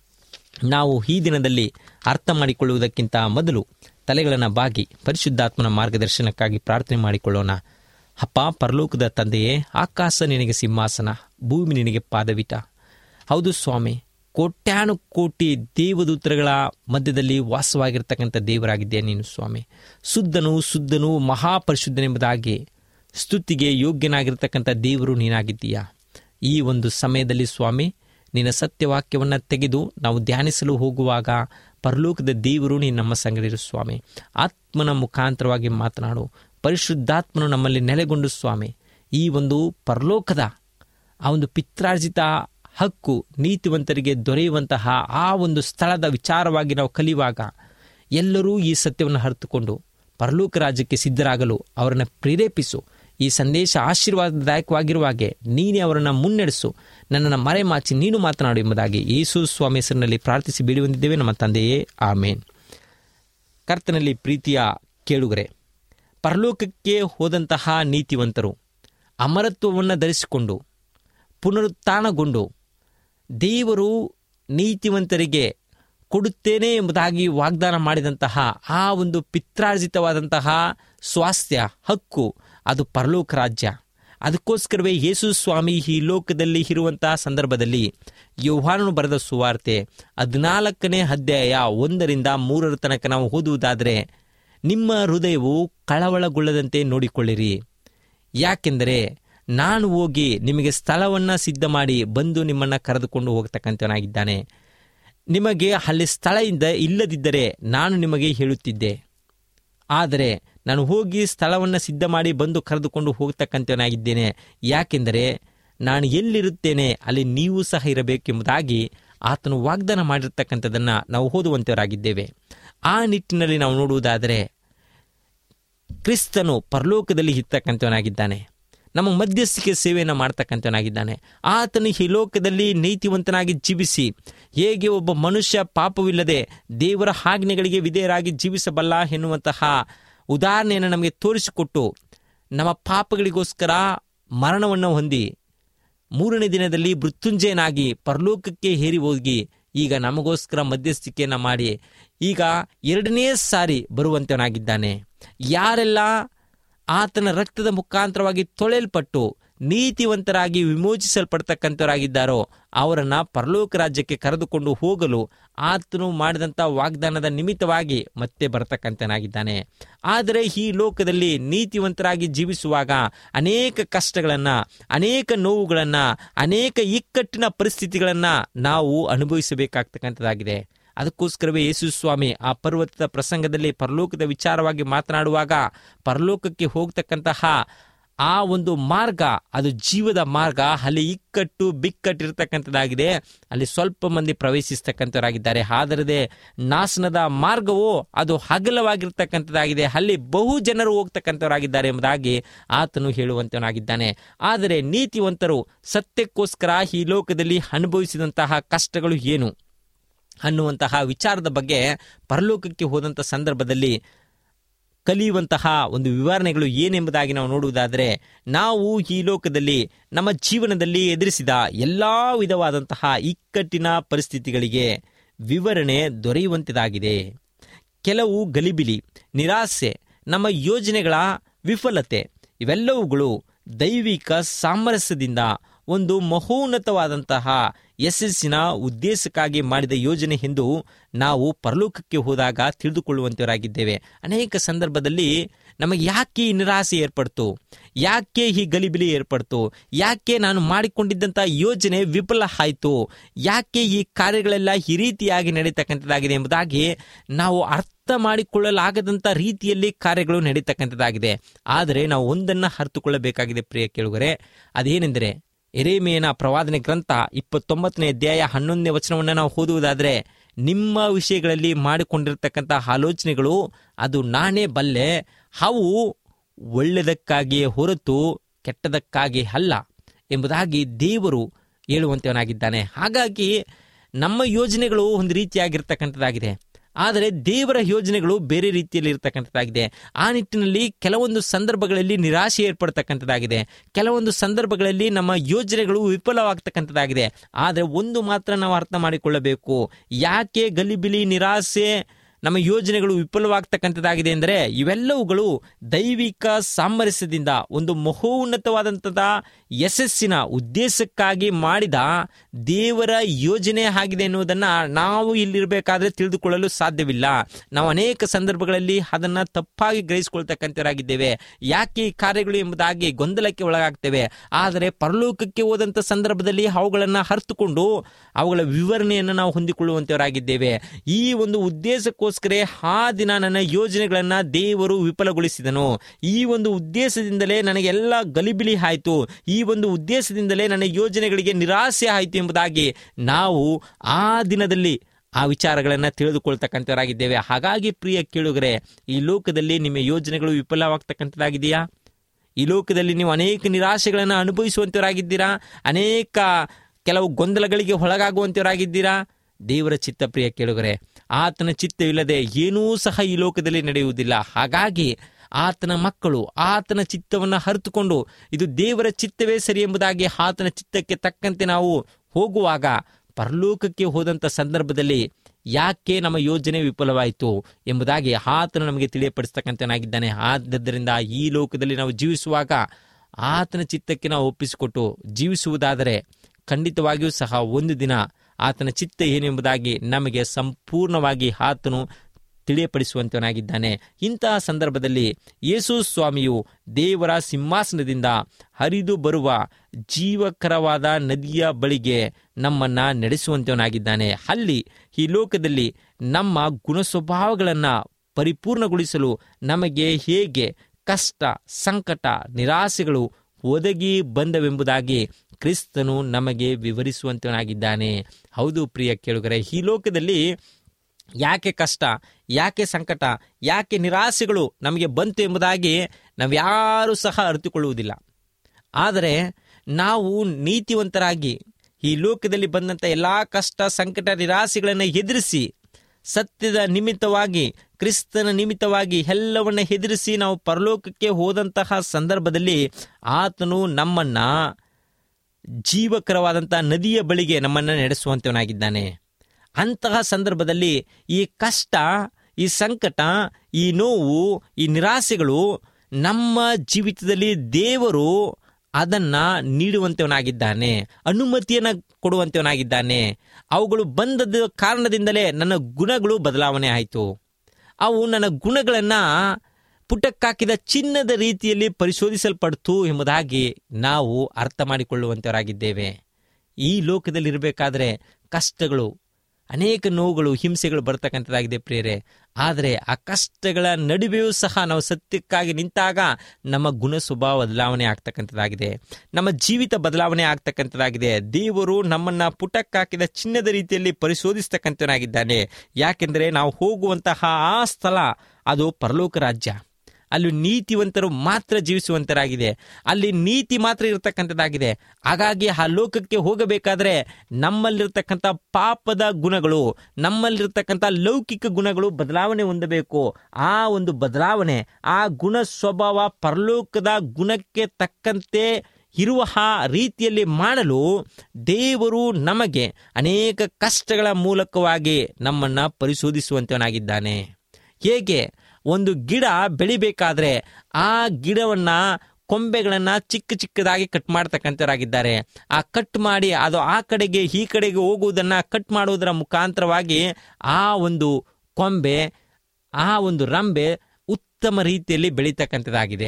ನಾವು ಈ ದಿನದಲ್ಲಿ ಅರ್ಥ ಮಾಡಿಕೊಳ್ಳುವುದಕ್ಕಿಂತ ಮೊದಲು ತಲೆಗಳನ್ನು ಬಾಗಿ ಪರಿಶುದ್ಧಾತ್ಮನ ಮಾರ್ಗದರ್ಶನಕ್ಕಾಗಿ ಪ್ರಾರ್ಥನೆ ಮಾಡಿಕೊಳ್ಳೋಣ ಅಪ್ಪ ಪರಲೋಕದ ತಂದೆಯೇ ಆಕಾಶ ನಿನಗೆ ಸಿಂಹಾಸನ ಭೂಮಿ ನಿನಗೆ ಪಾದವಿಟ ಹೌದು ಸ್ವಾಮಿ ಕೋಟ್ಯಾನು ಕೋಟಿ ದೇವದೂತರುಗಳ ಮಧ್ಯದಲ್ಲಿ ವಾಸವಾಗಿರ್ತಕ್ಕಂಥ ದೇವರಾಗಿದ್ದೆ ನೀನು ಸ್ವಾಮಿ ಶುದ್ಧನು ಶುದ್ಧನು ಮಹಾಪರಿಶುದ್ಧನೆಂಬುದಾಗಿ ಸ್ತುತಿಗೆ ಯೋಗ್ಯನಾಗಿರ್ತಕ್ಕಂಥ ದೇವರು ನೀನಾಗಿದ್ದೀಯಾ ಈ ಒಂದು ಸಮಯದಲ್ಲಿ ಸ್ವಾಮಿ ನಿನ್ನ ಸತ್ಯವಾಕ್ಯವನ್ನು ತೆಗೆದು ನಾವು ಧ್ಯಾನಿಸಲು ಹೋಗುವಾಗ ಪರಲೋಕದ ದೇವರು ನೀನು ನಮ್ಮ ಸಂಗಡಿರು ಸ್ವಾಮಿ ಆತ್ಮನ ಮುಖಾಂತರವಾಗಿ ಮಾತನಾಡು ಪರಿಶುದ್ಧಾತ್ಮನು ನಮ್ಮಲ್ಲಿ ನೆಲೆಗೊಂಡು ಸ್ವಾಮಿ ಈ ಒಂದು ಪರಲೋಕದ ಆ ಒಂದು ಪಿತ್ರಾರ್ಜಿತ ಹಕ್ಕು ನೀತಿವಂತರಿಗೆ ದೊರೆಯುವಂತಹ ಆ ಒಂದು ಸ್ಥಳದ ವಿಚಾರವಾಗಿ ನಾವು ಕಲಿಯುವಾಗ ಎಲ್ಲರೂ ಈ ಸತ್ಯವನ್ನು ಅರಿತುಕೊಂಡು ಪರಲೋಕ ರಾಜ್ಯಕ್ಕೆ ಸಿದ್ಧರಾಗಲು ಅವರನ್ನು ಪ್ರೇರೇಪಿಸು ಈ ಸಂದೇಶ ಆಶೀರ್ವಾದದಾಯಕವಾಗಿರುವ ಹಾಗೆ ನೀನೇ ಅವರನ್ನು ಮುನ್ನಡೆಸು ನನ್ನನ್ನು ಮರೆಮಾಚಿ ನೀನು ಮಾತನಾಡು ಎಂಬುದಾಗಿ ಯೇಸು ಸ್ವಾಮಿ ಹೆಸರಿನಲ್ಲಿ ಪ್ರಾರ್ಥಿಸಿ ಬೇಡಿ ಹೊಂದಿದ್ದೇವೆ ನಮ್ಮ ತಂದೆಯೇ ಆಮೇನ್ ಕರ್ತನಲ್ಲಿ ಪ್ರೀತಿಯ ಕೇಳುಗರೆ ಪರಲೋಕಕ್ಕೆ ಹೋದಂತಹ ನೀತಿವಂತರು ಅಮರತ್ವವನ್ನು ಧರಿಸಿಕೊಂಡು ಪುನರುತ್ಥಾನಗೊಂಡು ದೇವರು ನೀತಿವಂತರಿಗೆ ಕೊಡುತ್ತೇನೆ ಎಂಬುದಾಗಿ ವಾಗ್ದಾನ ಮಾಡಿದಂತಹ ಆ ಒಂದು ಪಿತ್ರಾರ್ಜಿತವಾದಂತಹ ಸ್ವಾಸ್ಥ್ಯ ಹಕ್ಕು ಅದು ಪರಲೋಕ ರಾಜ್ಯ ಅದಕ್ಕೋಸ್ಕರವೇ ಯೇಸು ಸ್ವಾಮಿ ಈ ಲೋಕದಲ್ಲಿ ಇರುವಂತಹ ಸಂದರ್ಭದಲ್ಲಿ ಯೋಹಾನನು ಬರೆದ ಸುವಾರ್ತೆ ಹದಿನಾಲ್ಕನೇ ಅಧ್ಯಾಯ ಒಂದರಿಂದ ಮೂರರ ತನಕ ನಾವು ಓದುವುದಾದರೆ ನಿಮ್ಮ ಹೃದಯವು ಕಳವಳಗೊಳ್ಳದಂತೆ ನೋಡಿಕೊಳ್ಳಿರಿ ಯಾಕೆಂದರೆ ನಾನು ಹೋಗಿ ನಿಮಗೆ ಸ್ಥಳವನ್ನು ಸಿದ್ಧ ಮಾಡಿ ಬಂದು ನಿಮ್ಮನ್ನು ಕರೆದುಕೊಂಡು ಹೋಗ್ತಕ್ಕಂಥವನಾಗಿದ್ದಾನೆ ನಿಮಗೆ ಅಲ್ಲಿ ಸ್ಥಳ ಇದ್ದ ಇಲ್ಲದಿದ್ದರೆ ನಾನು ನಿಮಗೆ ಹೇಳುತ್ತಿದ್ದೆ ಆದರೆ ನಾನು ಹೋಗಿ ಸ್ಥಳವನ್ನು ಸಿದ್ಧ ಮಾಡಿ ಬಂದು ಕರೆದುಕೊಂಡು ಹೋಗ್ತಕ್ಕಂಥವನಾಗಿದ್ದೇನೆ ಯಾಕೆಂದರೆ ನಾನು ಎಲ್ಲಿರುತ್ತೇನೆ ಅಲ್ಲಿ ನೀವು ಸಹ ಇರಬೇಕೆಂಬುದಾಗಿ ಆತನು ವಾಗ್ದಾನ ಮಾಡಿರ್ತಕ್ಕಂಥದ್ದನ್ನು ನಾವು ಓದುವಂಥವರಾಗಿದ್ದೇವೆ ಆ ನಿಟ್ಟಿನಲ್ಲಿ ನಾವು ನೋಡುವುದಾದರೆ ಕ್ರಿಸ್ತನು ಪರಲೋಕದಲ್ಲಿ ಇರ್ತಕ್ಕಂಥವನಾಗಿದ್ದಾನೆ ನಮ್ಮ ಮಧ್ಯಸ್ಥಿಕೆ ಸೇವೆಯನ್ನು ಮಾಡ್ತಕ್ಕಂಥವನಾಗಿದ್ದಾನೆ ಆತನು ಈ ಲೋಕದಲ್ಲಿ ನೀತಿವಂತನಾಗಿ ಜೀವಿಸಿ ಹೇಗೆ ಒಬ್ಬ ಮನುಷ್ಯ ಪಾಪವಿಲ್ಲದೆ ದೇವರ ಆಜ್ಞೆಗಳಿಗೆ ವಿಧೇಯರಾಗಿ ಜೀವಿಸಬಲ್ಲ ಎನ್ನುವಂತಹ ಉದಾಹರಣೆಯನ್ನು ನಮಗೆ ತೋರಿಸಿಕೊಟ್ಟು ನಮ್ಮ ಪಾಪಗಳಿಗೋಸ್ಕರ ಮರಣವನ್ನು ಹೊಂದಿ ಮೂರನೇ ದಿನದಲ್ಲಿ ಮೃತ್ಯುಂಜಯನಾಗಿ ಪರಲೋಕಕ್ಕೆ ಹೇರಿ ಹೋಗಿ ಈಗ ನಮಗೋಸ್ಕರ ಮಧ್ಯಸ್ಥಿಕೆಯನ್ನು ಮಾಡಿ ಈಗ ಎರಡನೇ ಸಾರಿ ಬರುವಂತವನಾಗಿದ್ದಾನೆ ಯಾರೆಲ್ಲ ಆತನ ರಕ್ತದ ಮುಖಾಂತರವಾಗಿ ತೊಳೆಯಲ್ಪಟ್ಟು ನೀತಿವಂತರಾಗಿ ವಿಮೋಚಿಸಲ್ಪಡ್ತಕ್ಕಂಥವರಾಗಿದ್ದಾರೋ ಅವರನ್ನ ಪರಲೋಕ ರಾಜ್ಯಕ್ಕೆ ಕರೆದುಕೊಂಡು ಹೋಗಲು ಆತನು ಮಾಡಿದಂಥ ವಾಗ್ದಾನದ ನಿಮಿತ್ತವಾಗಿ ಮತ್ತೆ ಬರತಕ್ಕಂತನಾಗಿದ್ದಾನೆ ಆದರೆ ಈ ಲೋಕದಲ್ಲಿ ನೀತಿವಂತರಾಗಿ ಜೀವಿಸುವಾಗ ಅನೇಕ ಕಷ್ಟಗಳನ್ನ ಅನೇಕ ನೋವುಗಳನ್ನ ಅನೇಕ ಇಕ್ಕಟ್ಟಿನ ಪರಿಸ್ಥಿತಿಗಳನ್ನ ನಾವು ಅನುಭವಿಸಬೇಕಾಗ್ತಕ್ಕಂಥದ್ದಾಗಿದೆ ಅದಕ್ಕೋಸ್ಕರವೇ ಯೇಸು ಸ್ವಾಮಿ ಆ ಪರ್ವತದ ಪ್ರಸಂಗದಲ್ಲಿ ಪರಲೋಕದ ವಿಚಾರವಾಗಿ ಮಾತನಾಡುವಾಗ ಪರಲೋಕಕ್ಕೆ ಹೋಗ್ತಕ್ಕಂತಹ ಆ ಒಂದು ಮಾರ್ಗ ಅದು ಜೀವದ ಮಾರ್ಗ ಅಲ್ಲಿ ಇಕ್ಕಟ್ಟು ಬಿಕ್ಕಟ್ಟಿರ್ತಕ್ಕಂಥದ್ದಾಗಿದೆ ಅಲ್ಲಿ ಸ್ವಲ್ಪ ಮಂದಿ ಪ್ರವೇಶಿಸ್ತಕ್ಕಂಥವರಾಗಿದ್ದಾರೆ ಆದರದೆ ನಾಶನದ ಮಾರ್ಗವು ಅದು ಹಗಲವಾಗಿರ್ತಕ್ಕಂಥದ್ದಾಗಿದೆ ಅಲ್ಲಿ ಬಹು ಜನರು ಹೋಗ್ತಕ್ಕಂಥವರಾಗಿದ್ದಾರೆ ಎಂಬುದಾಗಿ ಆತನು ಹೇಳುವಂತವನಾಗಿದ್ದಾನೆ ಆದರೆ ನೀತಿವಂತರು ಸತ್ಯಕ್ಕೋಸ್ಕರ ಈ ಲೋಕದಲ್ಲಿ ಅನುಭವಿಸಿದಂತಹ ಕಷ್ಟಗಳು ಏನು ಅನ್ನುವಂತಹ ವಿಚಾರದ ಬಗ್ಗೆ ಪರಲೋಕಕ್ಕೆ ಹೋದಂಥ ಸಂದರ್ಭದಲ್ಲಿ ಕಲಿಯುವಂತಹ ಒಂದು ವಿವರಣೆಗಳು ಏನೆಂಬುದಾಗಿ ನಾವು ನೋಡುವುದಾದರೆ ನಾವು ಈ ಲೋಕದಲ್ಲಿ ನಮ್ಮ ಜೀವನದಲ್ಲಿ ಎದುರಿಸಿದ ಎಲ್ಲ ವಿಧವಾದಂತಹ ಇಕ್ಕಟ್ಟಿನ ಪರಿಸ್ಥಿತಿಗಳಿಗೆ ವಿವರಣೆ ದೊರೆಯುವಂಥದ್ದಾಗಿದೆ ಕೆಲವು ಗಲಿಬಿಲಿ ನಿರಾಸೆ ನಮ್ಮ ಯೋಜನೆಗಳ ವಿಫಲತೆ ಇವೆಲ್ಲವುಗಳು ದೈವಿಕ ಸಾಮರಸ್ಯದಿಂದ ಒಂದು ಮಹೋನ್ನತವಾದಂತಹ ಯಶಸ್ಸಿನ ಉದ್ದೇಶಕ್ಕಾಗಿ ಮಾಡಿದ ಯೋಜನೆ ಎಂದು ನಾವು ಪರಲೋಕಕ್ಕೆ ಹೋದಾಗ ತಿಳಿದುಕೊಳ್ಳುವಂತವರಾಗಿದ್ದೇವೆ ಅನೇಕ ಸಂದರ್ಭದಲ್ಲಿ ನಮಗೆ ಯಾಕೆ ಈ ನಿರಾಸೆ ಏರ್ಪಡ್ತು ಯಾಕೆ ಈ ಗಲಿಬಿಲಿ ಏರ್ಪಡ್ತು ಯಾಕೆ ನಾನು ಮಾಡಿಕೊಂಡಿದ್ದಂಥ ಯೋಜನೆ ವಿಫಲ ಆಯಿತು ಯಾಕೆ ಈ ಕಾರ್ಯಗಳೆಲ್ಲ ಈ ರೀತಿಯಾಗಿ ನಡೀತಕ್ಕಂಥದ್ದಾಗಿದೆ ಎಂಬುದಾಗಿ ನಾವು ಅರ್ಥ ಮಾಡಿಕೊಳ್ಳಲಾಗದಂಥ ರೀತಿಯಲ್ಲಿ ಕಾರ್ಯಗಳು ನಡೀತಕ್ಕಂಥದ್ದಾಗಿದೆ ಆದರೆ ನಾವು ಒಂದನ್ನು ಅರ್ಥಕೊಳ್ಳಬೇಕಾಗಿದೆ ಪ್ರಿಯ ಕೇಳುಗರೆ ಅದೇನೆಂದರೆ ಎರೇಮಿಯನ ಪ್ರವಾದನೆ ಗ್ರಂಥ ಇಪ್ಪತ್ತೊಂಬತ್ತನೇ ಅಧ್ಯಾಯ ಹನ್ನೊಂದನೇ ವಚನವನ್ನು ನಾವು ಓದುವುದಾದರೆ ನಿಮ್ಮ ವಿಷಯಗಳಲ್ಲಿ ಮಾಡಿಕೊಂಡಿರ್ತಕ್ಕಂಥ ಆಲೋಚನೆಗಳು ಅದು ನಾನೇ ಬಲ್ಲೆ ಅವು ಒಳ್ಳೆಯದಕ್ಕಾಗಿಯೇ ಹೊರತು ಕೆಟ್ಟದಕ್ಕಾಗಿ ಅಲ್ಲ ಎಂಬುದಾಗಿ ದೇವರು ಹೇಳುವಂತವನಾಗಿದ್ದಾನೆ ಹಾಗಾಗಿ ನಮ್ಮ ಯೋಜನೆಗಳು ಒಂದು ರೀತಿಯಾಗಿರ್ತಕ್ಕಂಥದ್ದಾಗಿದೆ ಆದರೆ ದೇವರ ಯೋಜನೆಗಳು ಬೇರೆ ರೀತಿಯಲ್ಲಿ ಇರತಕ್ಕಂಥದ್ದಾಗಿದೆ ಆ ನಿಟ್ಟಿನಲ್ಲಿ ಕೆಲವೊಂದು ಸಂದರ್ಭಗಳಲ್ಲಿ ನಿರಾಶೆ ಏರ್ಪಡ್ತಕ್ಕಂಥದ್ದಾಗಿದೆ ಕೆಲವೊಂದು ಸಂದರ್ಭಗಳಲ್ಲಿ ನಮ್ಮ ಯೋಜನೆಗಳು ವಿಫಲವಾಗ್ತಕ್ಕಂಥದ್ದಾಗಿದೆ ಆದರೆ ಒಂದು ಮಾತ್ರ ನಾವು ಅರ್ಥ ಮಾಡಿಕೊಳ್ಳಬೇಕು ಯಾಕೆ ಗಲಿಬಿಲಿ ನಿರಾಸೆ ನಮ್ಮ ಯೋಜನೆಗಳು ವಿಫಲವಾಗ್ತಕ್ಕಂಥದ್ದಾಗಿದೆ ಅಂದರೆ ಇವೆಲ್ಲವುಗಳು ದೈವಿಕ ಸಾಮರಸ್ಯದಿಂದ ಒಂದು ಮಹೋನ್ನತವಾದಂಥದ ಯಶಸ್ಸಿನ ಉದ್ದೇಶಕ್ಕಾಗಿ ಮಾಡಿದ ದೇವರ ಯೋಜನೆ ಆಗಿದೆ ಎನ್ನುವುದನ್ನು ನಾವು ಇಲ್ಲಿರಬೇಕಾದ್ರೆ ತಿಳಿದುಕೊಳ್ಳಲು ಸಾಧ್ಯವಿಲ್ಲ ನಾವು ಅನೇಕ ಸಂದರ್ಭಗಳಲ್ಲಿ ಅದನ್ನು ತಪ್ಪಾಗಿ ಗ್ರಹಿಸಿಕೊಳ್ತಕ್ಕಂಥವರಾಗಿದ್ದೇವೆ ಯಾಕೆ ಈ ಕಾರ್ಯಗಳು ಎಂಬುದಾಗಿ ಗೊಂದಲಕ್ಕೆ ಒಳಗಾಗ್ತೇವೆ ಆದರೆ ಪರಲೋಕಕ್ಕೆ ಹೋದಂಥ ಸಂದರ್ಭದಲ್ಲಿ ಅವುಗಳನ್ನು ಅರ್ಥಕೊಂಡು ಅವುಗಳ ವಿವರಣೆಯನ್ನು ನಾವು ಹೊಂದಿಕೊಳ್ಳುವಂತವರಾಗಿದ್ದೇವೆ ಈ ಒಂದು ಉದ್ದೇಶಕ್ಕೋಸ್ಕರ ಆ ದಿನ ನನ್ನ ಯೋಜನೆಗಳನ್ನು ದೇವರು ವಿಫಲಗೊಳಿಸಿದನು ಈ ಒಂದು ಉದ್ದೇಶದಿಂದಲೇ ನನಗೆಲ್ಲ ಗಲಿಬಿಲಿ ಆಯಿತು ಈ ಒಂದು ಉದ್ದೇಶದಿಂದಲೇ ನನ್ನ ಯೋಜನೆಗಳಿಗೆ ನಿರಾಸೆ ಆಯಿತು ಎಂಬುದಾಗಿ ನಾವು ಆ ದಿನದಲ್ಲಿ ಆ ವಿಚಾರಗಳನ್ನು ತಿಳಿದುಕೊಳ್ತಕ್ಕಂಥವರಾಗಿದ್ದೇವೆ ಹಾಗಾಗಿ ಪ್ರಿಯ ಕೇಳುಗರೆ ಈ ಲೋಕದಲ್ಲಿ ನಿಮ್ಮ ಯೋಜನೆಗಳು ವಿಫಲವಾಗ್ತಕ್ಕಂಥದ್ದಾಗಿದೆಯಾ ಈ ಲೋಕದಲ್ಲಿ ನೀವು ಅನೇಕ ನಿರಾಶೆಗಳನ್ನು ಅನುಭವಿಸುವಂತವರಾಗಿದ್ದೀರಾ ಅನೇಕ ಕೆಲವು ಗೊಂದಲಗಳಿಗೆ ಒಳಗಾಗುವಂತವರಾಗಿದ್ದೀರಾ ದೇವರ ಚಿತ್ತ ಪ್ರಿಯ ಕೇಳುಗರೆ ಆತನ ಚಿತ್ತವಿಲ್ಲದೆ ಏನೂ ಸಹ ಈ ಲೋಕದಲ್ಲಿ ನಡೆಯುವುದಿಲ್ಲ ಹಾಗಾಗಿ ಆತನ ಮಕ್ಕಳು ಆತನ ಚಿತ್ತವನ್ನು ಅರಿತುಕೊಂಡು ಇದು ದೇವರ ಚಿತ್ತವೇ ಸರಿ ಎಂಬುದಾಗಿ ಆತನ ಚಿತ್ತಕ್ಕೆ ತಕ್ಕಂತೆ ನಾವು ಹೋಗುವಾಗ ಪರಲೋಕಕ್ಕೆ ಹೋದಂಥ ಸಂದರ್ಭದಲ್ಲಿ ಯಾಕೆ ನಮ್ಮ ಯೋಜನೆ ವಿಫಲವಾಯಿತು ಎಂಬುದಾಗಿ ಆತನು ನಮಗೆ ತಿಳಿಯಪಡಿಸ್ತಕ್ಕಂಥನಾಗಿದ್ದಾನೆ ಆದ್ದರಿಂದ ಈ ಲೋಕದಲ್ಲಿ ನಾವು ಜೀವಿಸುವಾಗ ಆತನ ಚಿತ್ತಕ್ಕೆ ನಾವು ಒಪ್ಪಿಸಿಕೊಟ್ಟು ಜೀವಿಸುವುದಾದರೆ ಖಂಡಿತವಾಗಿಯೂ ಸಹ ಒಂದು ದಿನ ಆತನ ಚಿತ್ತ ಏನೆಂಬುದಾಗಿ ನಮಗೆ ಸಂಪೂರ್ಣವಾಗಿ ಆತನು ತಿಳಿಯಪಡಿಸುವಂತವನಾಗಿದ್ದಾನೆ ಇಂತಹ ಸಂದರ್ಭದಲ್ಲಿ ಯೇಸು ಸ್ವಾಮಿಯು ದೇವರ ಸಿಂಹಾಸನದಿಂದ ಹರಿದು ಬರುವ ಜೀವಕರವಾದ ನದಿಯ ಬಳಿಗೆ ನಮ್ಮನ್ನ ನಡೆಸುವಂತವನಾಗಿದ್ದಾನೆ ಅಲ್ಲಿ ಈ ಲೋಕದಲ್ಲಿ ನಮ್ಮ ಗುಣ ಸ್ವಭಾವಗಳನ್ನು ಪರಿಪೂರ್ಣಗೊಳಿಸಲು ನಮಗೆ ಹೇಗೆ ಕಷ್ಟ ಸಂಕಟ ನಿರಾಸೆಗಳು ಒದಗಿ ಬಂದವೆಂಬುದಾಗಿ ಕ್ರಿಸ್ತನು ನಮಗೆ ವಿವರಿಸುವಂತವನಾಗಿದ್ದಾನೆ ಹೌದು ಪ್ರಿಯ ಕೇಳುಗರೆ ಈ ಲೋಕದಲ್ಲಿ ಯಾಕೆ ಕಷ್ಟ ಯಾಕೆ ಸಂಕಟ ಯಾಕೆ ನಿರಾಸೆಗಳು ನಮಗೆ ಬಂತು ಎಂಬುದಾಗಿ ನಾವ್ಯಾರೂ ಸಹ ಅರಿತುಕೊಳ್ಳುವುದಿಲ್ಲ ಆದರೆ ನಾವು ನೀತಿವಂತರಾಗಿ ಈ ಲೋಕದಲ್ಲಿ ಬಂದಂಥ ಎಲ್ಲ ಕಷ್ಟ ಸಂಕಟ ನಿರಾಸೆಗಳನ್ನು ಎದುರಿಸಿ ಸತ್ಯದ ನಿಮಿತ್ತವಾಗಿ ಕ್ರಿಸ್ತನ ನಿಮಿತ್ತವಾಗಿ ಎಲ್ಲವನ್ನ ಎದುರಿಸಿ ನಾವು ಪರಲೋಕಕ್ಕೆ ಹೋದಂತಹ ಸಂದರ್ಭದಲ್ಲಿ ಆತನು ನಮ್ಮನ್ನ ಜೀವಕರವಾದಂತಹ ನದಿಯ ಬಳಿಗೆ ನಮ್ಮನ್ನು ನಡೆಸುವಂತವನಾಗಿದ್ದಾನೆ ಅಂತಹ ಸಂದರ್ಭದಲ್ಲಿ ಈ ಕಷ್ಟ ಈ ಸಂಕಟ ಈ ನೋವು ಈ ನಿರಾಸೆಗಳು ನಮ್ಮ ಜೀವಿತದಲ್ಲಿ ದೇವರು ಅದನ್ನ ನೀಡುವಂತವನಾಗಿದ್ದಾನೆ ಅನುಮತಿಯನ್ನ ಕೊಡುವಂತವನಾಗಿದ್ದಾನೆ ಅವುಗಳು ಬಂದದ ಕಾರಣದಿಂದಲೇ ನನ್ನ ಗುಣಗಳು ಬದಲಾವಣೆ ಆಯಿತು ಅವು ನನ್ನ ಗುಣಗಳನ್ನ ಪುಟಕ್ಕಾಕಿದ ಚಿನ್ನದ ರೀತಿಯಲ್ಲಿ ಪರಿಶೋಧಿಸಲ್ಪಡ್ತು ಎಂಬುದಾಗಿ ನಾವು ಅರ್ಥ ಮಾಡಿಕೊಳ್ಳುವಂತವರಾಗಿದ್ದೇವೆ ಈ ಲೋಕದಲ್ಲಿರಬೇಕಾದ್ರೆ ಕಷ್ಟಗಳು ಅನೇಕ ನೋವುಗಳು ಹಿಂಸೆಗಳು ಬರ್ತಕ್ಕಂಥದ್ದಾಗಿದೆ ಪ್ರಿಯರೇ ಆದರೆ ಆ ಕಷ್ಟಗಳ ನಡುವೆಯೂ ಸಹ ನಾವು ಸತ್ಯಕ್ಕಾಗಿ ನಿಂತಾಗ ನಮ್ಮ ಗುಣ ಸ್ವಭಾವ ಬದಲಾವಣೆ ಆಗ್ತಕ್ಕಂಥದ್ದಾಗಿದೆ ನಮ್ಮ ಜೀವಿತ ಬದಲಾವಣೆ ಆಗ್ತಕ್ಕಂಥದ್ದಾಗಿದೆ ದೇವರು ನಮ್ಮನ್ನ ಪುಟಕ್ಕಾಕಿದ ಚಿನ್ನದ ರೀತಿಯಲ್ಲಿ ಪರಿಶೋಧಿಸ್ತಕ್ಕಂಥವನಾಗಿದ್ದಾನೆ ಯಾಕೆಂದರೆ ನಾವು ಹೋಗುವಂತಹ ಆ ಸ್ಥಳ ಅದು ಪರಲೋಕ ರಾಜ್ಯ ಅಲ್ಲಿ ನೀತಿವಂತರು ಮಾತ್ರ ಜೀವಿಸುವಂತರಾಗಿದೆ ಅಲ್ಲಿ ನೀತಿ ಮಾತ್ರ ಇರತಕ್ಕಂಥದ್ದಾಗಿದೆ ಹಾಗಾಗಿ ಆ ಲೋಕಕ್ಕೆ ಹೋಗಬೇಕಾದ್ರೆ ನಮ್ಮಲ್ಲಿರ್ತಕ್ಕಂಥ ಪಾಪದ ಗುಣಗಳು ನಮ್ಮಲ್ಲಿರ್ತಕ್ಕಂಥ ಲೌಕಿಕ ಗುಣಗಳು ಬದಲಾವಣೆ ಹೊಂದಬೇಕು ಆ ಒಂದು ಬದಲಾವಣೆ ಆ ಗುಣ ಸ್ವಭಾವ ಪರಲೋಕದ ಗುಣಕ್ಕೆ ತಕ್ಕಂತೆ ಇರುವ ಆ ರೀತಿಯಲ್ಲಿ ಮಾಡಲು ದೇವರು ನಮಗೆ ಅನೇಕ ಕಷ್ಟಗಳ ಮೂಲಕವಾಗಿ ನಮ್ಮನ್ನ ಪರಿಶೋಧಿಸುವಂತವನಾಗಿದ್ದಾನೆ ಹೇಗೆ ಒಂದು ಗಿಡ ಬೆಳಿಬೇಕಾದ್ರೆ ಆ ಗಿಡವನ್ನ ಕೊಂಬೆಗಳನ್ನ ಚಿಕ್ಕ ಚಿಕ್ಕದಾಗಿ ಕಟ್ ಮಾಡ್ತಕ್ಕಂಥವರಾಗಿದ್ದಾರೆ ಆ ಕಟ್ ಮಾಡಿ ಅದು ಆ ಕಡೆಗೆ ಈ ಕಡೆಗೆ ಹೋಗುವುದನ್ನ ಕಟ್ ಮಾಡುವುದರ ಮುಖಾಂತರವಾಗಿ ಆ ಒಂದು ಕೊಂಬೆ ಆ ಒಂದು ರಂಬೆ ಉತ್ತಮ ರೀತಿಯಲ್ಲಿ ಬೆಳೀತಕ್ಕಂಥದ್ದಾಗಿದೆ